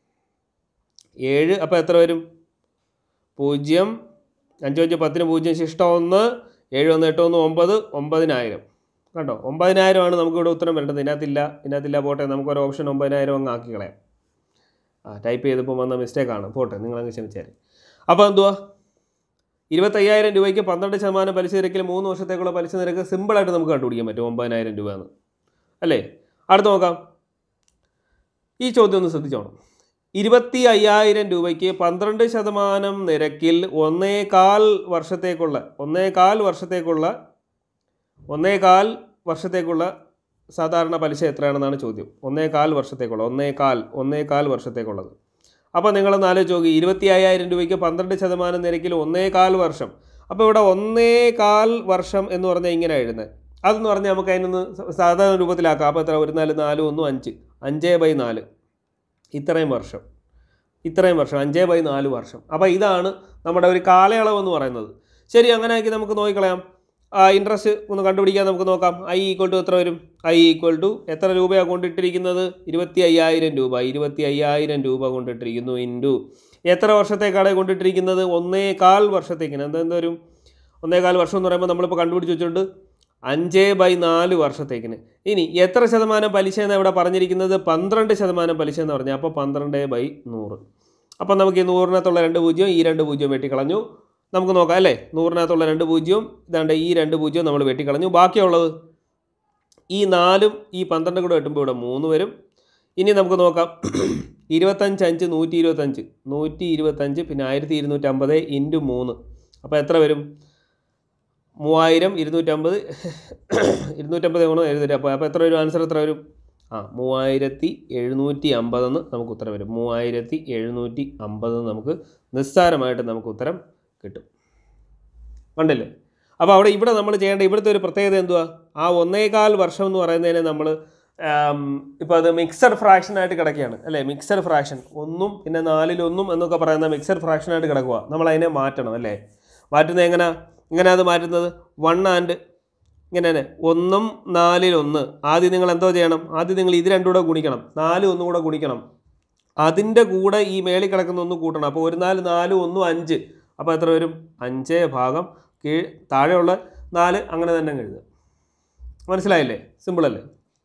ഏഴ് അപ്പോൾ എത്ര വരും പൂജ്യം അഞ്ച് അഞ്ച് പത്തിന് പൂജ്യം ശിഷ്ടം ഒന്ന് ഏഴ് ഒന്ന് എട്ട് ഒന്ന് ഒമ്പത് ഒമ്പതിനായിരം കണ്ടോ ഒമ്പതിനായിരമാണ് നമുക്കിവിടെ ഉത്തരം വരേണ്ടത് ഇതിനകത്തില്ല ഇതിനകത്തില്ല പോട്ടെ നമുക്കൊരു ഓപ്ഷൻ ഒമ്പതിനായിരം അങ്ങ് ആക്കി കളയാം ആ ടൈപ്പ് ചെയ്തപ്പോൾ വന്ന മിസ്റ്റേക്കാണ് പോട്ടെ നിങ്ങളങ്ങ് ക്ഷമിച്ചാൽ അപ്പോൾ എന്തുവാ ഇരുപത്തയ്യായിരം രൂപയ്ക്ക് പന്ത്രണ്ട് ശതമാനം പലിശ നിരക്കിൽ മൂന്ന് വർഷത്തേക്കുള്ള പലിശ നിരക്ക് സിമ്പിളായിട്ട് നമുക്ക് കണ്ടുപിടിക്കാൻ പറ്റും ഒമ്പതിനായിരം രൂപ എന്ന് അല്ലേ അടുത്ത് നോക്കാം ഈ ചോദ്യം ഒന്ന് ശ്രദ്ധിച്ചോണം ഇരുപത്തി അയ്യായിരം രൂപയ്ക്ക് പന്ത്രണ്ട് ശതമാനം നിരക്കിൽ ഒന്നേകാൽ വർഷത്തേക്കുള്ള ഒന്നേകാൽ വർഷത്തേക്കുള്ള ഒന്നേകാൽ വർഷത്തേക്കുള്ള സാധാരണ പലിശ എത്രയാണെന്നാണ് ചോദ്യം ഒന്നേകാൽ വർഷത്തേക്കുള്ള ഒന്നേകാൽ ഒന്നേകാൽ വർഷത്തേക്കുള്ളത് അപ്പോൾ നിങ്ങളൊന്ന് ആലോചിച്ച് നോക്കി ഇരുപത്തി അയ്യായിരം രൂപയ്ക്ക് പന്ത്രണ്ട് ശതമാനം നിരക്കിൽ ഒന്നേകാൽ വർഷം അപ്പോൾ ഇവിടെ ഒന്നേകാൽ വർഷം എന്ന് പറഞ്ഞാൽ ഇങ്ങനെ എഴുതുന്നത് അതെന്ന് പറഞ്ഞാൽ നമുക്ക് അതിനൊന്ന് സാധാരണ രൂപത്തിലാക്കാം അപ്പോൾ എത്ര ഒരു നാല് നാല് ഒന്നും അഞ്ച് അഞ്ച് ബൈ നാല് ഇത്രയും വർഷം ഇത്രയും വർഷം അഞ്ച് ബൈ നാല് വർഷം അപ്പോൾ ഇതാണ് നമ്മുടെ ഒരു കാലയളവ് എന്ന് പറയുന്നത് ശരി അങ്ങനെ ആക്കി നമുക്ക് നോക്കിക്കളയാം ഇൻട്രസ്റ്റ് ഒന്ന് കണ്ടുപിടിക്കാൻ നമുക്ക് നോക്കാം ഐ ഈക്വൽ ടു എത്ര വരും ഐ ഈക്വൽ ടു എത്ര രൂപയാണ് കൊണ്ടിട്ടിരിക്കുന്നത് ഇരുപത്തി അയ്യായിരം രൂപ ഇരുപത്തി അയ്യായിരം രൂപ കൊണ്ടിട്ടിരിക്കുന്നു ഇൻറ്റു എത്ര വർഷത്തേക്കാണ് കൊണ്ടിട്ടിരിക്കുന്നത് ഒന്നേകാൽ വർഷത്തേക്കിന് എന്താ എന്താ വരും ഒന്നേകാൽ വർഷം എന്ന് പറയുമ്പോൾ നമ്മളിപ്പോൾ കണ്ടുപിടിച്ച് വെച്ചിട്ടുണ്ട് അഞ്ച് ബൈ നാല് വർഷത്തേക്കിന് ഇനി എത്ര ശതമാനം പലിശ എന്ന് ഇവിടെ പറഞ്ഞിരിക്കുന്നത് പന്ത്രണ്ട് ശതമാനം പലിശ എന്ന് പറഞ്ഞാൽ അപ്പോൾ പന്ത്രണ്ട് ബൈ നൂറ് അപ്പം നമുക്ക് ഈ നൂറിനകത്തുള്ള രണ്ട് പൂജ്യം ഈ രണ്ട് പൂജ്യം വെട്ടിക്കളഞ്ഞു നമുക്ക് നോക്കാം അല്ലേ നൂറിനകത്തുള്ള രണ്ട് പൂജ്യവും ഇതാണ്ട് ഈ രണ്ട് പൂജ്യവും നമ്മൾ വെട്ടിക്കളഞ്ഞു ബാക്കിയുള്ളത് ഈ നാലും ഈ പന്ത്രണ്ടും കൂടെ വെട്ടുമ്പോൾ ഇവിടെ മൂന്ന് വരും ഇനി നമുക്ക് നോക്കാം ഇരുപത്തഞ്ച് അഞ്ച് നൂറ്റി ഇരുപത്തഞ്ച് നൂറ്റി ഇരുപത്തഞ്ച് പിന്നെ ആയിരത്തി ഇരുന്നൂറ്റമ്പത് ഇൻറ്റു മൂന്ന് അപ്പോൾ എത്ര വരും മൂവായിരം ഇരുന്നൂറ്റമ്പത് ഇരുന്നൂറ്റമ്പത് ഗുണം എഴുന്നൂറ്റി അപ്പോൾ അപ്പോൾ എത്ര വരും ആൻസർ എത്ര വരും ആ മൂവായിരത്തി എഴുന്നൂറ്റി അമ്പതെന്ന് നമുക്ക് ഉത്തരം വരും മൂവായിരത്തി എഴുന്നൂറ്റി അമ്പതെന്ന് നമുക്ക് നിസ്സാരമായിട്ട് നമുക്ക് ഉത്തരം കിട്ടും കണ്ടില്ലേ അപ്പോൾ അവിടെ ഇവിടെ നമ്മൾ ചെയ്യേണ്ട ഇവിടുത്തെ ഒരു പ്രത്യേകത എന്തുവാ ആ ഒന്നേകാൽ വർഷം എന്ന് പറയുന്നതിനെ നമ്മൾ ഇപ്പോൾ അത് മിക്സഡ് ഫ്രാക്ഷനായിട്ട് കിടക്കുകയാണ് അല്ലേ മിക്സഡ് ഫ്രാക്ഷൻ ഒന്നും പിന്നെ നാലിലൊന്നും എന്നൊക്കെ പറയുന്ന മിക്സഡ് ഫ്രാക്ഷനായിട്ട് കിടക്കുക നമ്മൾ അതിനെ മാറ്റണം അല്ലേ മാറ്റുന്നത് എങ്ങനെ എങ്ങനെ അത് മാറ്റുന്നത് വൺ ആൻഡ് ഇങ്ങനെ തന്നെ ഒന്നും നാലിലൊന്ന് ആദ്യം നിങ്ങൾ എന്തോ ചെയ്യണം ആദ്യം നിങ്ങൾ ഇത് രണ്ടും കൂടെ ഗുണിക്കണം നാല് ഒന്നും കൂടെ ഗുണിക്കണം അതിൻ്റെ കൂടെ ഈ മേളിൽ കിടക്കുന്ന ഒന്ന് കൂട്ടണം അപ്പോൾ ഒരു നാല് നാല് ഒന്നും അഞ്ച് അപ്പോൾ എത്ര വരും അഞ്ച് ഭാഗം കീഴ് താഴെയുള്ള നാല് അങ്ങനെ തന്നെ അങ്ങ് എഴുതുക മനസ്സിലായില്ലേ സിമ്പിളല്ലേ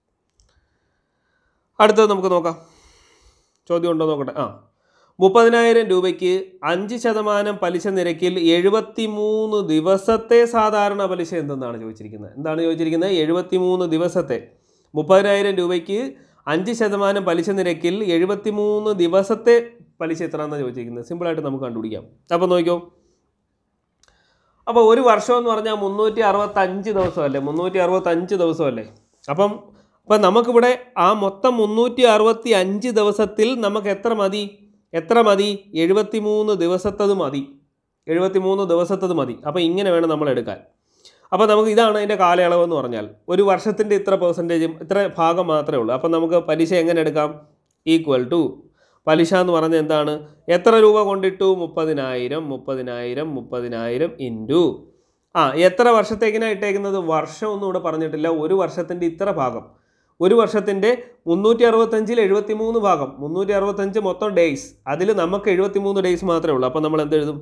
അടുത്തത് നമുക്ക് നോക്കാം ചോദ്യം ഉണ്ടോ നോക്കട്ടെ ആ മുപ്പതിനായിരം രൂപയ്ക്ക് അഞ്ച് ശതമാനം പലിശ നിരക്കിൽ എഴുപത്തി മൂന്ന് ദിവസത്തെ സാധാരണ പലിശ എന്തെന്നാണ് ചോദിച്ചിരിക്കുന്നത് എന്താണ് ചോദിച്ചിരിക്കുന്നത് എഴുപത്തി മൂന്ന് ദിവസത്തെ മുപ്പതിനായിരം രൂപയ്ക്ക് അഞ്ച് ശതമാനം പലിശ നിരക്കിൽ എഴുപത്തി മൂന്ന് ദിവസത്തെ പലിശ എത്രയാണെന്നാണ് ചോദിച്ചിരിക്കുന്നത് സിമ്പിളായിട്ട് നമുക്ക് കണ്ടുപിടിക്കാം അപ്പോൾ നോക്കിയോ അപ്പോൾ ഒരു വർഷം എന്ന് പറഞ്ഞാൽ മുന്നൂറ്റി അറുപത്തഞ്ച് ദിവസമല്ലേ മുന്നൂറ്റി അറുപത്തഞ്ച് ദിവസമല്ലേ അപ്പം അപ്പം നമുക്കിവിടെ ആ മൊത്തം മുന്നൂറ്റി അറുപത്തി അഞ്ച് ദിവസത്തിൽ നമുക്ക് എത്ര മതി എത്ര മതി എഴുപത്തി മൂന്ന് ദിവസത്തത് മതി എഴുപത്തി മൂന്ന് ദിവസത്തത് മതി അപ്പോൾ ഇങ്ങനെ വേണം നമ്മൾ എടുക്കാൻ അപ്പോൾ നമുക്ക് ഇതാണ് അതിൻ്റെ കാലയളവ് എന്ന് പറഞ്ഞാൽ ഒരു വർഷത്തിൻ്റെ ഇത്ര പെർസെൻറ്റേജും ഇത്ര ഭാഗം മാത്രമേ ഉള്ളൂ അപ്പോൾ നമുക്ക് പലിശ എങ്ങനെ എടുക്കാം ഈക്വൽ ടു പലിശ എന്ന് പറഞ്ഞാൽ എന്താണ് എത്ര രൂപ കൊണ്ടിട്ടു മുപ്പതിനായിരം മുപ്പതിനായിരം മുപ്പതിനായിരം ഇൻറ്റു ആ എത്ര വർഷത്തേക്കിനാണ് ഇട്ടേക്കുന്നത് വർഷം ഒന്നും ഇവിടെ പറഞ്ഞിട്ടില്ല ഒരു വർഷത്തിൻ്റെ ഇത്ര ഭാഗം ഒരു വർഷത്തിൻ്റെ മുന്നൂറ്റി അറുപത്തഞ്ചിൽ എഴുപത്തി മൂന്ന് ഭാഗം മുന്നൂറ്റി അറുപത്തഞ്ച് മൊത്തം ഡേയ്സ് അതിൽ നമുക്ക് എഴുപത്തി മൂന്ന് ഡേയ്സ് മാത്രമേ ഉള്ളൂ അപ്പോൾ നമ്മൾ എന്തെഴുതും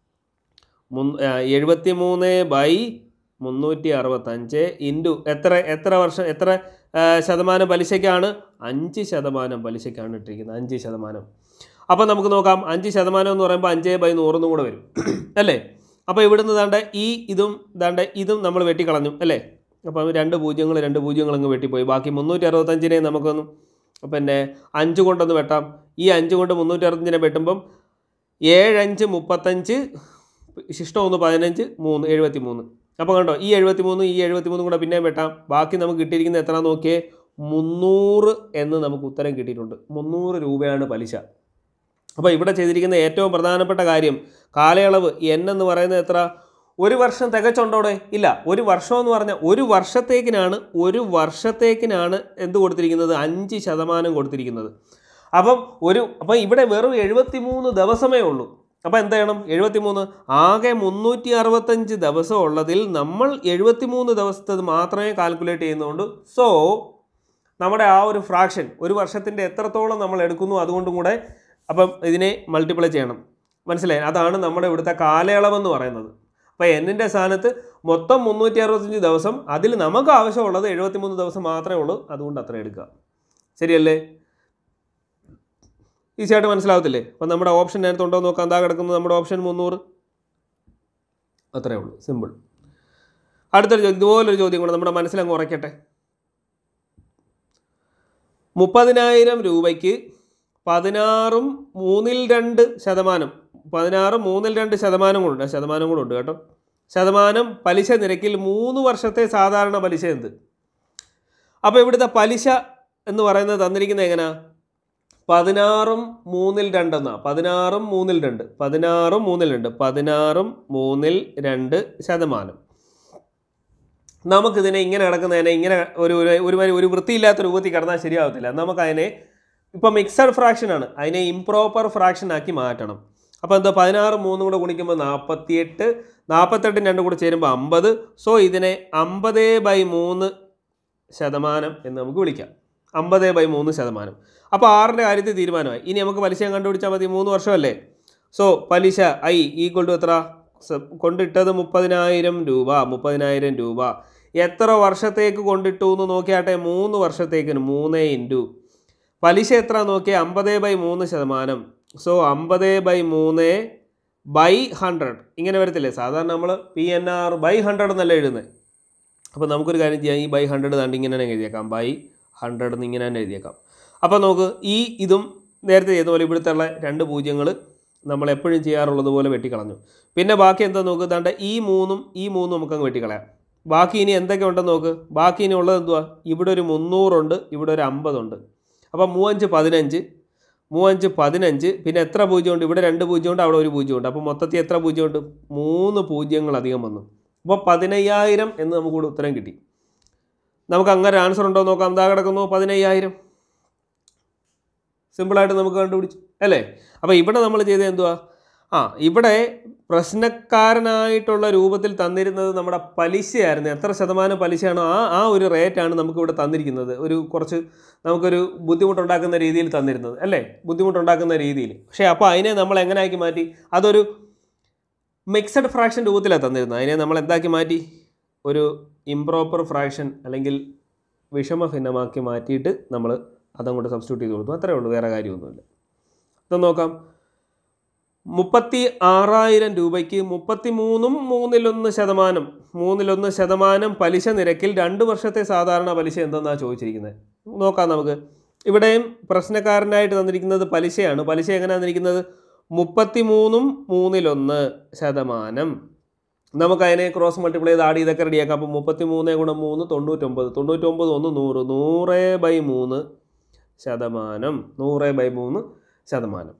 എഴുപത്തി മൂന്ന് ബൈ മുന്നൂറ്റി അറുപത്തഞ്ച് ഇൻറ്റു എത്ര എത്ര വർഷം എത്ര ആ, ശതമാനം പലിശയ്ക്കാണ് അഞ്ച് ശതമാനം പലിശയ്ക്കാണ് ഇട്ടിരിക്കുന്നത് അഞ്ച് ശതമാനം അപ്പോൾ നമുക്ക് നോക്കാം അഞ്ച് ശതമാനം എന്ന് പറയുമ്പോൾ അഞ്ച് ബൈ നൂറൊന്നും കൂടെ വരും അല്ലേ അപ്പോൾ ഇവിടുന്ന് ദാണ്ട ഈ ഇതും ദാണ്ട ഇതും നമ്മൾ വെട്ടിക്കളഞ്ഞു അല്ലേ അപ്പം രണ്ട് പൂജ്യങ്ങൾ രണ്ട് പൂജ്യങ്ങൾ അങ്ങ് വെട്ടിപ്പോയി ബാക്കി മുന്നൂറ്റി അറുപത്തഞ്ചിനെ നമുക്കൊന്ന് പിന്നെ അഞ്ച് കൊണ്ടൊന്ന് വെട്ടാം ഈ അഞ്ച് കൊണ്ട് മുന്നൂറ്റി അറുപത്തഞ്ചിനെ വെട്ടുമ്പം ഏഴഞ്ച് മുപ്പത്തഞ്ച് ശിഷ്ടം ഒന്ന് പതിനഞ്ച് മൂന്ന് എഴുപത്തി മൂന്ന് അപ്പോൾ കണ്ടോ ഈ എഴുപത്തി മൂന്ന് ഈ എഴുപത്തി മൂന്നും കൂടെ പിന്നെയും വെട്ടാം ബാക്കി നമുക്ക് കിട്ടിയിരിക്കുന്നത് എത്ര നോക്കിയേ മുന്നൂറ് എന്ന് നമുക്ക് ഉത്തരം കിട്ടിയിട്ടുണ്ട് മുന്നൂറ് രൂപയാണ് പലിശ അപ്പോൾ ഇവിടെ ചെയ്തിരിക്കുന്ന ഏറ്റവും പ്രധാനപ്പെട്ട കാര്യം കാലയളവ് എൻ എന്ന് പറയുന്നത് എത്ര ഒരു വർഷം തികച്ചുണ്ടോടെ ഇല്ല ഒരു വർഷം എന്ന് പറഞ്ഞാൽ ഒരു വർഷത്തേക്കിനാണ് ഒരു വർഷത്തേക്കിനാണ് എന്ത് കൊടുത്തിരിക്കുന്നത് അഞ്ച് ശതമാനം കൊടുത്തിരിക്കുന്നത് അപ്പം ഒരു അപ്പം ഇവിടെ വെറും എഴുപത്തി മൂന്ന് ദിവസമേ ഉള്ളൂ അപ്പോൾ എന്ത് ചെയ്യണം എഴുപത്തി മൂന്ന് ആകെ മുന്നൂറ്റി അറുപത്തഞ്ച് ദിവസം ഉള്ളതിൽ നമ്മൾ എഴുപത്തി മൂന്ന് ദിവസത്തത് മാത്രമേ കാൽക്കുലേറ്റ് ചെയ്യുന്നുള്ളൂ സോ നമ്മുടെ ആ ഒരു ഫ്രാക്ഷൻ ഒരു വർഷത്തിൻ്റെ എത്രത്തോളം നമ്മൾ എടുക്കുന്നു അതുകൊണ്ടും കൂടെ അപ്പം ഇതിനെ മൾട്ടിപ്ലൈ ചെയ്യണം മനസ്സിലായി അതാണ് നമ്മുടെ ഇവിടുത്തെ കാലയളവെന്ന് പറയുന്നത് അപ്പോൾ എന്നിൻ്റെ സ്ഥാനത്ത് മൊത്തം മുന്നൂറ്റി അറുപത്തഞ്ച് ദിവസം അതിൽ നമുക്ക് ആവശ്യമുള്ളത് എഴുപത്തിമൂന്ന് ദിവസം മാത്രമേ ഉള്ളൂ അതുകൊണ്ട് അത്ര എടുക്കുക ശരിയല്ലേ ഈസിയായിട്ട് മനസ്സിലാവത്തില്ലേ അപ്പം നമ്മുടെ ഓപ്ഷൻ നേരത്തെ ഉണ്ടോ എന്ന് നോക്കാം എന്താ കിടക്കുന്നത് നമ്മുടെ ഓപ്ഷൻ മുന്നൂറ് അത്രേ ഉള്ളൂ സിമ്പിൾ അടുത്തൊരു ചോദ്യം ഇതുപോലൊരു ചോദ്യം കൂടെ നമ്മുടെ മനസ്സിലങ്ങ് ഉറയ്ക്കട്ടെ മുപ്പതിനായിരം രൂപയ്ക്ക് പതിനാറും മൂന്നിൽ രണ്ട് ശതമാനം പതിനാറും മൂന്നിൽ രണ്ട് ശതമാനം കൂടുണ്ട് ശതമാനം കൂടെ ഉണ്ട് കേട്ടോ ശതമാനം പലിശ നിരക്കിൽ മൂന്ന് വർഷത്തെ സാധാരണ പലിശ എന്ത് അപ്പോൾ ഇവിടുത്തെ പലിശ എന്ന് പറയുന്നത് തന്നിരിക്കുന്നത് എങ്ങനെയാ പതിനാറും മൂന്നിൽ രണ്ടെന്നാ പതിനാറും മൂന്നിൽ രണ്ട് പതിനാറും മൂന്നിൽ രണ്ട് പതിനാറും മൂന്നിൽ രണ്ട് ശതമാനം നമുക്കിതിനെ ഇങ്ങനെ കിടക്കുന്നതിനെ ഇങ്ങനെ ഒരു ഒരു ഒരു ഒരു- ഒരു വൃത്തിയില്ലാത്ത രൂപത്തിൽ കിടന്നാൽ ശരിയാവത്തില്ല നമുക്കതിനെ ഇപ്പോൾ മിക്സഡ് ഫ്രാക്ഷൻ ആണ് അതിനെ ഇംപ്രോപ്പർ ഫ്രാക്ഷൻ ആക്കി മാറ്റണം അപ്പോൾ എന്താ പതിനാറ് മൂന്നും കൂടെ ഗുണിക്കുമ്പോൾ നാൽപ്പത്തിയെട്ട് നാൽപ്പത്തെട്ടും രണ്ടും കൂടെ ചേരുമ്പോൾ അമ്പത് സോ ഇതിനെ അമ്പത് ബൈ മൂന്ന് ശതമാനം എന്ന് നമുക്ക് വിളിക്കാം അമ്പത് ബൈ മൂന്ന് ശതമാനം അപ്പോൾ ആറിൻ്റെ കാര്യത്തിൽ തീരുമാനമായി ഇനി നമുക്ക് പലിശ കണ്ടുപിടിച്ചാൽ മതി മൂന്ന് വർഷമല്ലേ സോ പലിശ ഐ ഈക്വൾ ടു എത്ര സ- കൊണ്ടിട്ടത് മുപ്പതിനായിരം രൂപ മുപ്പതിനായിരം രൂപ എത്ര വർഷത്തേക്ക് കൊണ്ടിട്ടു എന്ന് നോക്കിയാട്ടെ മൂന്ന് വർഷത്തേക്കിന് മൂന്ന് ഇൻറ്റു പലിശ എത്ര നോക്കിയാൽ അമ്പത് ബൈ മൂന്ന് ശതമാനം സോ അമ്പത് ബൈ മൂന്ന് ബൈ ഹൺഡ്രഡ് ഇങ്ങനെ വരത്തില്ലേ സാധാരണ നമ്മൾ P N R by hundred എന്നല്ല എഴുതുന്നത് അപ്പോൾ നമുക്കൊരു കാര്യം ചെയ്യാം ഈ ബൈ ഹൺഡ്രഡ് താണ്ട് ഇങ്ങനെ തന്നെ എഴുതിയേക്കാം ബൈ ഹൺഡ്രഡ് എന്ന് ഇങ്ങനെ തന്നെ എഴുതിയേക്കാം അപ്പോൾ നമുക്ക് ഈ ഇതും നേരത്തെ ചെയ്ത പോലെ ഇവിടുത്തെ ഉള്ള രണ്ട് പൂജ്യങ്ങൾ നമ്മൾ എപ്പോഴും ചെയ്യാറുള്ളത് പോലെ വെട്ടിക്കളഞ്ഞു പിന്നെ ബാക്കി എന്താ നോക്ക് ദാണ്ട ഈ മൂന്നും ഈ മൂന്നും നമുക്കങ്ങ് വെട്ടിക്കളയാം ബാക്കി ഇനി എന്തൊക്കെ ഉണ്ടെന്ന് നോക്ക് ബാക്കി ഇനി ഉള്ളത് എന്തുവാ ഇവിടെ ഒരു മുന്നൂറുണ്ട് ഇവിടെ ഒരു അമ്പതുണ്ട് അപ്പോൾ മൂവഞ്ച് പതിനഞ്ച് മൂവഞ്ച് പതിനഞ്ച് പിന്നെ എത്ര പൂജ്യമുണ്ട് ഇവിടെ രണ്ട് പൂജ്യമുണ്ട് അവിടെ ഒരു പൂജ്യമുണ്ട് അപ്പോൾ മൊത്തത്തിൽ എത്ര പൂജ്യമുണ്ട് മൂന്ന് പൂജ്യങ്ങൾ അധികം വന്നു അപ്പോൾ പതിനയ്യായിരം എന്ന് നമുക്ക് കൂടെ ഉത്തരം കിട്ടി നമുക്ക് അങ്ങനെ ആൻസർ ഉണ്ടോ എന്ന് നോക്കാം എന്താ കിടക്കുന്നു പതിനയ്യായിരം സിമ്പിളായിട്ട് നമുക്ക് കണ്ടുപിടിച്ചു അല്ലേ അപ്പോൾ ഇവിടെ നമ്മൾ ചെയ്തത് എന്തുവാ ആ ഇവിടെ പ്രശ്നക്കാരനായിട്ടുള്ള രൂപത്തിൽ തന്നിരുന്നത് നമ്മുടെ പലിശയായിരുന്നു എത്ര ശതമാനം പലിശയാണോ ആ ആ ഒരു റേറ്റാണ് നമുക്കിവിടെ തന്നിരിക്കുന്നത് ഒരു കുറച്ച് നമുക്കൊരു ബുദ്ധിമുട്ടുണ്ടാക്കുന്ന രീതിയിൽ തന്നിരുന്നത് അല്ലേ ബുദ്ധിമുട്ടുണ്ടാക്കുന്ന രീതിയിൽ പക്ഷേ അപ്പോൾ അതിനെ നമ്മൾ എങ്ങനെ ആക്കി മാറ്റി അതൊരു മിക്സഡ് ഫ്രാക്ഷൻ രൂപത്തിലാണ് തന്നിരുന്നത് അതിനെ നമ്മൾ എന്താക്കി മാറ്റി ഒരു ഇംപ്രോപ്പർ ഫ്രാക്ഷൻ അല്ലെങ്കിൽ വിഷമഭിന്നമാക്കി മാറ്റിയിട്ട് നമ്മൾ അതങ്ങോട്ട് സബ്സ്റ്റിറ്റ്യൂട്ട് ചെയ്ത് കൊടുത്തു അത്രേ ഉള്ളൂ വേറെ കാര്യമൊന്നുമില്ല ഇതൊന്ന് നോക്കാം മുപ്പത്തി ആറായിരം രൂപയ്ക്ക് മുപ്പത്തി മൂന്നും മൂന്നിലൊന്ന് ശതമാനം മൂന്നിലൊന്ന് ശതമാനം പലിശ നിരക്കിൽ രണ്ട് വർഷത്തെ സാധാരണ പലിശ എന്തെന്നാണ് ചോദിച്ചിരിക്കുന്നത് നോക്കാം നമുക്ക് ഇവിടെയും പ്രശ്നക്കാരനായിട്ട് തന്നിരിക്കുന്നത് പലിശയാണ് പലിശ എങ്ങനെയാണ് തന്നിരിക്കുന്നത് മുപ്പത്തി മൂന്നും മൂന്നിലൊന്ന് ശതമാനം നമുക്കതിനെ ക്രോസ് മൾട്ടിപ്ലൈ ചെയ്ത് ആഡ് ചെയ്തൊക്കെ റെഡിയാക്കാം അപ്പോൾ മുപ്പത്തി മൂന്ന് ഗുണം മൂന്ന് തൊണ്ണൂറ്റൊമ്പത് തൊണ്ണൂറ്റൊമ്പത് ഒന്ന് നൂറ് നൂറ് ബൈ മൂന്ന് ശതമാനം നൂറ് ബൈ മൂന്ന് ശതമാനം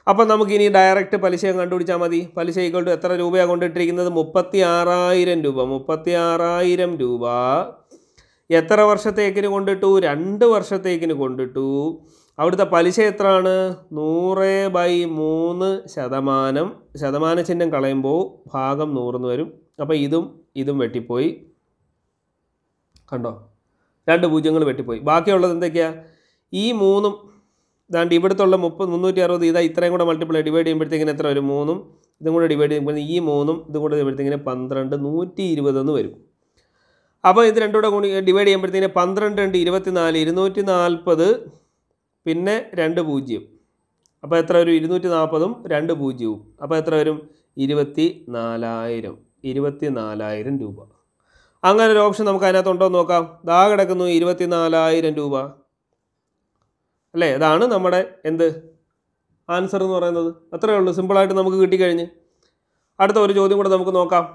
അപ്പം നമുക്കിനി ഡയറക്റ്റ് പലിശ കണ്ടുപിടിച്ചാൽ മതി പലിശ ഈക്വൽ ടു എത്ര രൂപയാണ് കൊണ്ടിട്ടിരിക്കുന്നത് മുപ്പത്തി ആറായിരം രൂപ മുപ്പത്തി ആറായിരം രൂപ എത്ര വർഷത്തേക്കിന് കൊണ്ടിട്ടു രണ്ട് വർഷത്തേക്കിന് കൊണ്ടിട്ടു അവിടുത്തെ പലിശ എത്രയാണ് നൂറ് ബൈ മൂന്ന് ശതമാനം ശതമാന ചിഹ്നം കളയുമ്പോൾ ഭാഗം നൂറെന്ന് വരും അപ്പോൾ ഇതും ഇതും വെട്ടിപ്പോയി കണ്ടോ രണ്ട് പൂജ്യങ്ങൾ വെട്ടിപ്പോയി ബാക്കിയുള്ളത് എന്തൊക്കെയാണ് ഈ മൂന്നും ദാണ്ട് ഇവിടുത്തുള്ള മുപ്പത് മുന്നൂറ്റി അറുപത് ഇതാ ഇത്രയും കൂടെ മൾട്ടിപ്പിൾ ഡിവൈഡ് ചെയ്യുമ്പോഴത്തേക്കിന് എത്ര വരും മൂന്നും ഇതും കൂടെ ഡിവൈഡ് ചെയ്യുമ്പോൾ ഈ മൂന്നും ഇതും കൂടെ ചെയ്യുമ്പോഴത്തേക്കിന് പന്ത്രണ്ട് നൂറ്റി ഇരുപതെന്ന് വരും അപ്പോൾ ഇത് രണ്ടും കൂടെ കൂടി ഡിവൈഡ് ചെയ്യുമ്പോഴത്തേക്കിന് പന്ത്രണ്ട് രണ്ട് ഇരുപത്തിനാല് ഇരുന്നൂറ്റി നാൽപ്പത് പിന്നെ രണ്ട് പൂജ്യം അപ്പോൾ എത്ര വരും ഇരുന്നൂറ്റി നാൽപ്പതും രണ്ട് പൂജ്യവും അപ്പോൾ എത്ര വരും ഇരുപത്തി നാലായിരം ഇരുപത്തി നാലായിരം രൂപ അങ്ങനെ ഒരു ഓപ്ഷൻ നമുക്ക് അതിനകത്ത് ഉണ്ടോ എന്ന് നോക്കാം ദാ കിടക്കുന്നു ഇരുപത്തി നാലായിരം രൂപ അല്ലേ അതാണ് നമ്മുടെ എന്ത് ആൻസർ എന്ന് പറയുന്നത് അത്രയേ ഉള്ളൂ സിമ്പിളായിട്ട് നമുക്ക് കിട്ടിക്കഴിഞ്ഞ് അടുത്ത ഒരു ചോദ്യം കൂടെ നമുക്ക് നോക്കാം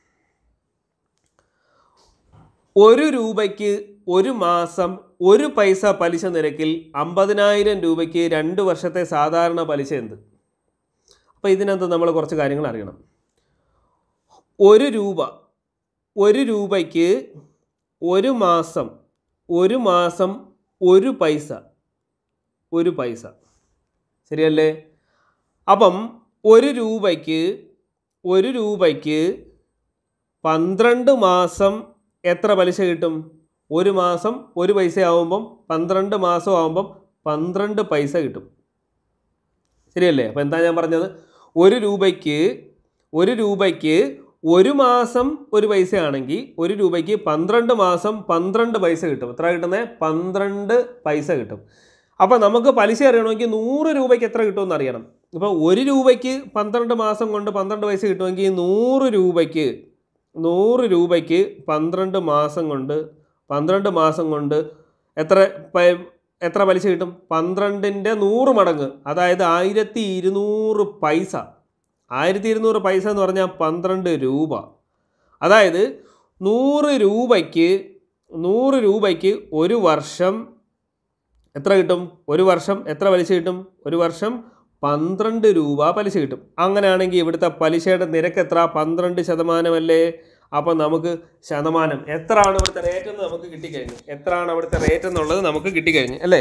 ഒരു രൂപയ്ക്ക് ഒരു മാസം ഒരു പൈസ പലിശ നിരക്കിൽ അമ്പതിനായിരം രൂപയ്ക്ക് രണ്ട് വർഷത്തെ സാധാരണ പലിശ എന്ത് അപ്പോൾ ഇതിനകത്ത് നമ്മൾ കുറച്ച് കാര്യങ്ങൾ അറിയണം ഒരു രൂപ ഒരു രൂപയ്ക്ക് ഒരു മാസം ഒരു മാസം ഒരു പൈസ ഒരു പൈസ ശരിയല്ലേ അപ്പം ഒരു രൂപയ്ക്ക് ഒരു രൂപയ്ക്ക് പന്ത്രണ്ട് മാസം എത്ര പലിശ കിട്ടും ഒരു മാസം ഒരു പൈസ ആവുമ്പം പന്ത്രണ്ട് മാസം ആവുമ്പം പന്ത്രണ്ട് പൈസ കിട്ടും ശരിയല്ലേ അപ്പോൾ എന്താ ഞാൻ പറഞ്ഞത് ഒരു രൂപയ്ക്ക് ഒരു രൂപയ്ക്ക് ഒരു മാസം ഒരു പൈസ ആണെങ്കിൽ ഒരു രൂപയ്ക്ക് പന്ത്രണ്ട് മാസം പന്ത്രണ്ട് പൈസ കിട്ടും എത്ര കിട്ടുന്നത് പന്ത്രണ്ട് പൈസ കിട്ടും അപ്പോൾ നമുക്ക് പലിശ അറിയണമെങ്കിൽ നൂറ് രൂപയ്ക്ക് എത്ര കിട്ടുമെന്ന് അറിയണം ഇപ്പോൾ ഒരു രൂപയ്ക്ക് പന്ത്രണ്ട് മാസം കൊണ്ട് പന്ത്രണ്ട് പൈസ കിട്ടുമെങ്കിൽ നൂറ് രൂപയ്ക്ക് നൂറ് രൂപയ്ക്ക് പന്ത്രണ്ട് മാസം കൊണ്ട് പന്ത്രണ്ട് മാസം കൊണ്ട് എത്ര പ- എത്ര പലിശ കിട്ടും പന്ത്രണ്ടിൻ്റെ നൂറ് മടങ്ങ് അതായത് ആയിരത്തി ഇരുന്നൂറ് പൈസ ആയിരത്തി ഇരുന്നൂറ് പൈസ എന്ന് പറഞ്ഞാൽ പന്ത്രണ്ട് രൂപ അതായത് നൂറ് രൂപയ്ക്ക് നൂറ് രൂപയ്ക്ക് ഒരു വർഷം എത്ര കിട്ടും ഒരു വർഷം എത്ര പലിശ കിട്ടും ഒരു വർഷം പന്ത്രണ്ട് രൂപ പലിശ കിട്ടും അങ്ങനെയാണെങ്കിൽ ഇവിടുത്തെ പലിശയുടെ നിരക്ക് എത്ര പന്ത്രണ്ട് ശതമാനമല്ലേ അപ്പം നമുക്ക് ശതമാനം എത്രയാണ് ഇവിടുത്തെ റേറ്റ് എന്ന് നമുക്ക് കിട്ടിക്കഴിഞ്ഞു എത്രയാണ് അവിടുത്തെ റേറ്റ് എന്നുള്ളത് നമുക്ക് കിട്ടിക്കഴിഞ്ഞു അല്ലേ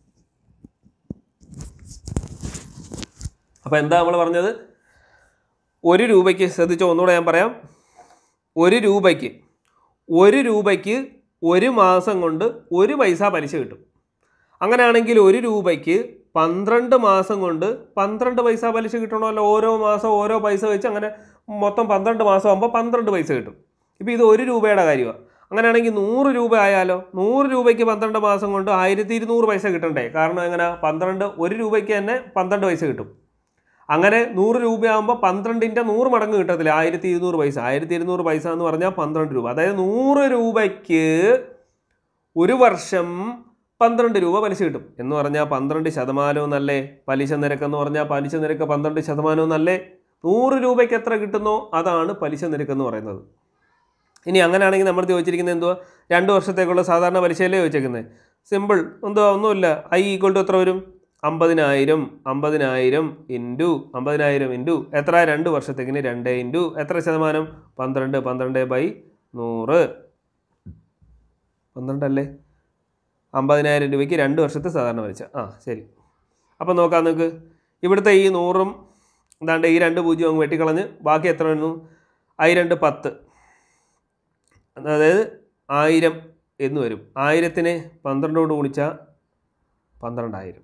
അപ്പോൾ എന്താ നമ്മൾ പറഞ്ഞത് ഒരു രൂപയ്ക്ക് ശ്രദ്ധിച്ചോ ഒന്നുകൂടെ ഞാൻ പറയാം ഒരു രൂപയ്ക്ക് ഒരു രൂപയ്ക്ക് ഒരു മാസം കൊണ്ട് ഒരു പൈസ പലിശ കിട്ടും അങ്ങനെയാണെങ്കിൽ ഒരു രൂപയ്ക്ക് പന്ത്രണ്ട് മാസം കൊണ്ട് പന്ത്രണ്ട് പൈസ പലിശ കിട്ടണമല്ലോ ഓരോ മാസം ഓരോ പൈസ വെച്ച് അങ്ങനെ മൊത്തം പന്ത്രണ്ട് മാസം ആകുമ്പോൾ പന്ത്രണ്ട് പൈസ കിട്ടും ഇപ്പോൾ ഇത് ഒരു രൂപയുടെ കാര്യമാണ് അങ്ങനെയാണെങ്കിൽ നൂറ് രൂപ ആയാലോ നൂറ് രൂപയ്ക്ക് പന്ത്രണ്ട് മാസം കൊണ്ട് ആയിരത്തി ഇരുന്നൂറ് പൈസ കിട്ടണ്ടേ കാരണം എങ്ങനെ പന്ത്രണ്ട് ഒരു രൂപയ്ക്ക് തന്നെ പന്ത്രണ്ട് പൈസ കിട്ടും അങ്ങനെ നൂറ് രൂപയാകുമ്പോൾ പന്ത്രണ്ടിൻ്റെ നൂറ് മടങ്ങ് കിട്ടത്തില്ല ആയിരത്തി ഇരുന്നൂറ് പൈസ ആയിരത്തി ഇരുന്നൂറ് പൈസ എന്ന് പറഞ്ഞാൽ പന്ത്രണ്ട് രൂപ അതായത് നൂറ് രൂപയ്ക്ക് ഒരു വർഷം പന്ത്രണ്ട് രൂപ പലിശ കിട്ടും എന്ന് പറഞ്ഞാൽ പന്ത്രണ്ട് ശതമാനവും നല്ലേ പലിശ നിരക്ക് എന്ന് പറഞ്ഞാൽ പലിശ നിരക്ക് പന്ത്രണ്ട് ശതമാനവും നല്ലേ നൂറ് രൂപയ്ക്ക് എത്ര കിട്ടുന്നോ അതാണ് പലിശ നിരക്ക് എന്ന് പറയുന്നത് ഇനി അങ്ങനെയാണെങ്കിൽ നമ്മൾ ചോദിച്ചിരിക്കുന്നത് എന്തുവാ രണ്ട് വർഷത്തേക്കുള്ള സാധാരണ പലിശയല്ലേ ചോദിച്ചേക്കുന്നത് സിമ്പിൾ എന്തുവാ ഒന്നുമില്ല ഐ ഈക്വൾ ടു എത്ര വരും അമ്പതിനായിരം അമ്പതിനായിരം ഇൻറ്റു അമ്പതിനായിരം ഇൻറ്റു എത്ര രണ്ട് വർഷത്തേക്കിന് രണ്ട് ഇൻറ്റു എത്ര ശതമാനം പന്ത്രണ്ട് പന്ത്രണ്ട് ബൈ നൂറ് പന്ത്രണ്ടല്ലേ അമ്പതിനായിരം രൂപയ്ക്ക് രണ്ട് വർഷത്തെ സാധാരണ പലിശ ആ ശരി അപ്പം നോക്കാം നിങ്ങൾക്ക് ഇവിടുത്തെ ഈ നൂറും എന്താണ്ട് ഈ രണ്ട് പൂജ്യം അങ്ങ് വെട്ടിക്കളഞ്ഞ് ബാക്കി എത്ര വരുന്നു ഐ രണ്ട് പത്ത് അതായത് ആയിരം എന്ന് വരും ആയിരത്തിന് പന്ത്രണ്ടോട് ഗുണിച്ചാൽ പന്ത്രണ്ടായിരം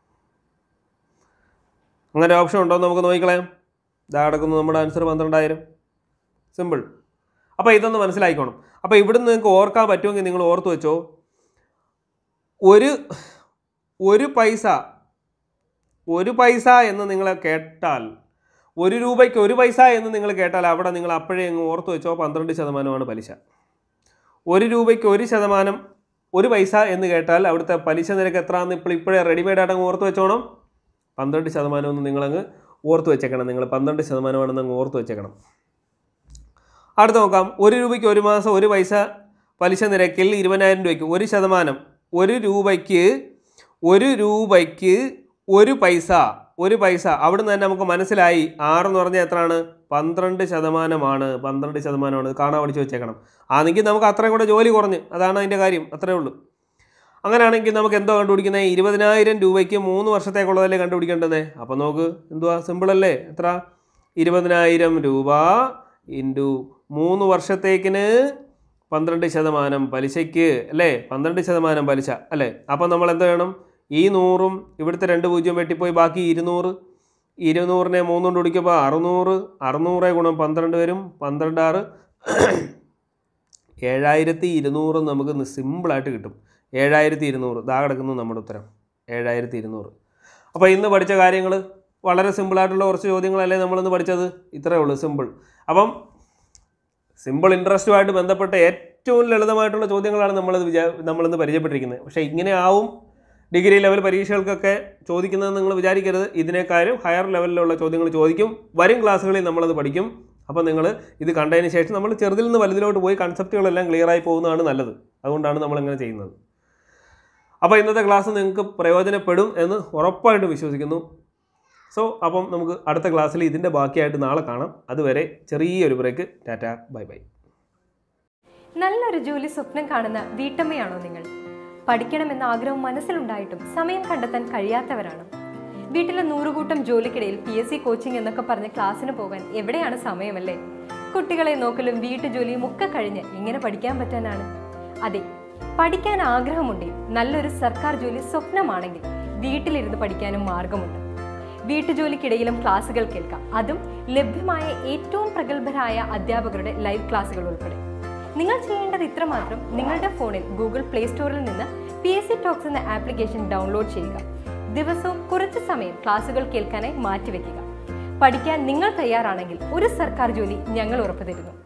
അങ്ങനെ ഓപ്ഷൻ ഉണ്ടോ എന്ന് നമുക്ക് നോക്കിക്കളയാം ഇതാ കിടക്കുന്നു നമ്മുടെ ആൻസർ പന്ത്രണ്ടായിരം സിമ്പിൾ അപ്പോൾ ഇതൊന്ന് മനസ്സിലായിക്കോണം അപ്പോൾ ഇവിടുന്ന് നിങ്ങൾക്ക് ഓർക്കാൻ പറ്റുമെങ്കിൽ നിങ്ങൾ ഓർത്ത് വെച്ചോ ഒരു ഒരു പൈസ ഒരു പൈസ എന്ന് നിങ്ങൾ കേട്ടാൽ ഒരു രൂപയ്ക്ക് ഒരു പൈസ എന്ന് നിങ്ങൾ കേട്ടാൽ അവിടെ നിങ്ങൾ അപ്പോഴേ അങ്ങ് ഓർത്ത് വെച്ചോ പന്ത്രണ്ട് ശതമാനമാണ് പലിശ ഒരു രൂപയ്ക്ക് ഒരു ശതമാനം ഒരു പൈസ എന്ന് കേട്ടാൽ അവിടുത്തെ പലിശ നിരക്ക് എത്രയാണെന്ന് ഇപ്പോൾ ഇപ്പോഴേ റെഡിമെയ്ഡ് ആയിട്ട് അങ്ങ് ഓർത്ത് വെച്ചോണം പന്ത്രണ്ട് ശതമാനം എന്ന് നിങ്ങളങ്ങ് ഓർത്ത് വെച്ചേക്കണം നിങ്ങൾ പന്ത്രണ്ട് ശതമാനമാണെന്ന് അങ്ങ് ഓർത്ത് വെച്ചേക്കണം അടുത്ത് നോക്കാം ഒരു രൂപയ്ക്ക് ഒരു മാസം ഒരു പൈസ പലിശ നിരക്കിൽ ഇരുപതിനായിരം രൂപയ്ക്ക് ഒരു ശതമാനം ഒരു രൂപയ്ക്ക് ഒരു രൂപയ്ക്ക് ഒരു പൈസ ഒരു പൈസ അവിടുന്ന് തന്നെ നമുക്ക് മനസ്സിലായി ആറെന്ന് പറഞ്ഞാൽ എത്രയാണ് പന്ത്രണ്ട് ശതമാനമാണ് പന്ത്രണ്ട് ശതമാനമാണ് ഇത് കാണാൻ പഠിച്ച് വെച്ചേക്കണം ആണെങ്കിൽ നമുക്ക് അത്രയും കൂടെ ജോലി കുറഞ്ഞ് അതാണ് അതിൻ്റെ കാര്യം അത്രേ ഉള്ളൂ അങ്ങനെയാണെങ്കിൽ നമുക്ക് എന്തോ കണ്ടുപിടിക്കുന്നത് ഇരുപതിനായിരം രൂപയ്ക്ക് മൂന്ന് വർഷത്തേക്കുള്ളതല്ലേ കണ്ടുപിടിക്കേണ്ടത് അപ്പോൾ നോക്ക് എന്തുവാ സിമ്പിളല്ലേ എത്ര ഇരുപതിനായിരം രൂപ ഇൻറ്റു മൂന്ന് വർഷത്തേക്കിന് പന്ത്രണ്ട് ശതമാനം പലിശയ്ക്ക് അല്ലേ പന്ത്രണ്ട് ശതമാനം പലിശ അല്ലേ അപ്പോൾ നമ്മൾ എന്ത് വേണം ഈ നൂറും ഇവിടുത്തെ രണ്ട് പൂജ്യം വെട്ടിപ്പോയി ബാക്കി ഇരുന്നൂറ് ഇരുന്നൂറിനെ മൂന്നുകൊണ്ട് കുടിക്കുമ്പോൾ അറുന്നൂറ് അറുന്നൂറ് ഗുണം പന്ത്രണ്ട് വരും പന്ത്രണ്ട് ആറ് ഏഴായിരത്തി ഇരുന്നൂറ് നമുക്ക് നി- സിമ്പിളായിട്ട് കിട്ടും ഏഴായിരത്തി ഇരുന്നൂറ് ദാ കിടക്കുന്നു നമ്മുടെ ഉത്തരം ഏഴായിരത്തി ഇരുന്നൂറ് അപ്പോൾ ഇന്ന് പഠിച്ച കാര്യങ്ങൾ വളരെ സിമ്പിളായിട്ടുള്ള കുറച്ച് ചോദ്യങ്ങളല്ലേ നമ്മളിന്ന് പഠിച്ചത് ഇത്രയേ ഉള്ളൂ സിമ്പിൾ അപ്പം സിമ്പിൾ ഇൻട്രസ്റ്റുമായിട്ട് ബന്ധപ്പെട്ട ഏറ്റവും ലളിതമായിട്ടുള്ള ചോദ്യങ്ങളാണ് നമ്മളിത് വിചാ നമ്മളിന്ന് പരിചയപ്പെട്ടിരിക്കുന്നത് പക്ഷേ ഇങ്ങനെ ആവും ഡിഗ്രി ലെവൽ പരീക്ഷകൾക്കൊക്കെ ചോദിക്കുന്നത് നിങ്ങൾ വിചാരിക്കരുത് ഇതിനേക്കാളും ഹയർ ലെവലിലുള്ള ചോദ്യങ്ങൾ ചോദിക്കും വരും ക്ലാസ്സുകളിൽ നമ്മളത് പഠിക്കും അപ്പോൾ നിങ്ങൾ ഇത് കണ്ടതിന് ശേഷം നമ്മൾ ചെറുതിൽ നിന്ന് വലുതിലോട്ട് പോയി കൺസെപ്റ്റുകളെല്ലാം ക്ലിയറായി പോകുന്നതാണ് നല്ലത് അതുകൊണ്ടാണ് നമ്മളിങ്ങനെ ചെയ്യുന്നത് അപ്പോൾ ഇന്നത്തെ ക്ലാസ് നിങ്ങൾക്ക് പ്രയോജനപ്പെടും എന്ന് ഉറപ്പായിട്ട് വിശ്വസിക്കുന്നു സോ അപ്പം നമുക്ക് അടുത്ത ക്ലാസ്സിൽ ഇതിൻ്റെ ബാക്കിയായിട്ട് നാളെ കാണാം അതുവരെ ചെറിയൊരു ബ്രേക്ക് ടാറ്റ ബൈ ബൈ നല്ലൊരു ജോലി സ്വപ്നം കാണുന്ന വീട്ടമ്മയാണോ നിങ്ങൾ പഠിക്കണമെന്ന ആഗ്രഹം മനസ്സിലുണ്ടായിട്ടും സമയം കണ്ടെത്താൻ കഴിയാത്തവരാണ് വീട്ടിലെ നൂറുകൂട്ടം ജോലിക്കിടയിൽ പി എസ് സി കോച്ചിങ് എന്നൊക്കെ പറഞ്ഞ് ക്ലാസ്സിന് പോകാൻ എവിടെയാണ് സമയമല്ലേ കുട്ടികളെ നോക്കലും വീട്ടുജോലിയും ഒക്കെ കഴിഞ്ഞ് എങ്ങനെ പഠിക്കാൻ പറ്റാനാണ് അതെ പഠിക്കാൻ ആഗ്രഹമുണ്ടെങ്കിൽ നല്ലൊരു സർക്കാർ ജോലി സ്വപ്നമാണെങ്കിൽ വീട്ടിലിരുന്ന് പഠിക്കാനും മാർഗമുണ്ട് വീട്ടുജോലിക്കിടയിലും ക്ലാസ്സുകൾ കേൾക്കാം അതും ലഭ്യമായ ഏറ്റവും പ്രഗത്ഭരായ അധ്യാപകരുടെ ലൈവ് ക്ലാസ്സുകൾ ഉൾപ്പെടെ നിങ്ങൾ ചെയ്യേണ്ടത് ഇത്രമാത്രം നിങ്ങളുടെ ഫോണിൽ ഗൂഗിൾ പ്ലേ സ്റ്റോറിൽ നിന്ന് പി എസ് സി ടോക്സ് എന്ന ആപ്ലിക്കേഷൻ ഡൗൺലോഡ് ചെയ്യുക ദിവസവും കുറച്ച് സമയം ക്ലാസ്സുകൾ കേൾക്കാനായി മാറ്റിവെക്കുക പഠിക്കാൻ നിങ്ങൾ തയ്യാറാണെങ്കിൽ ഒരു സർക്കാർ ജോലി ഞങ്ങൾ ഉറപ്പു തരുന്നു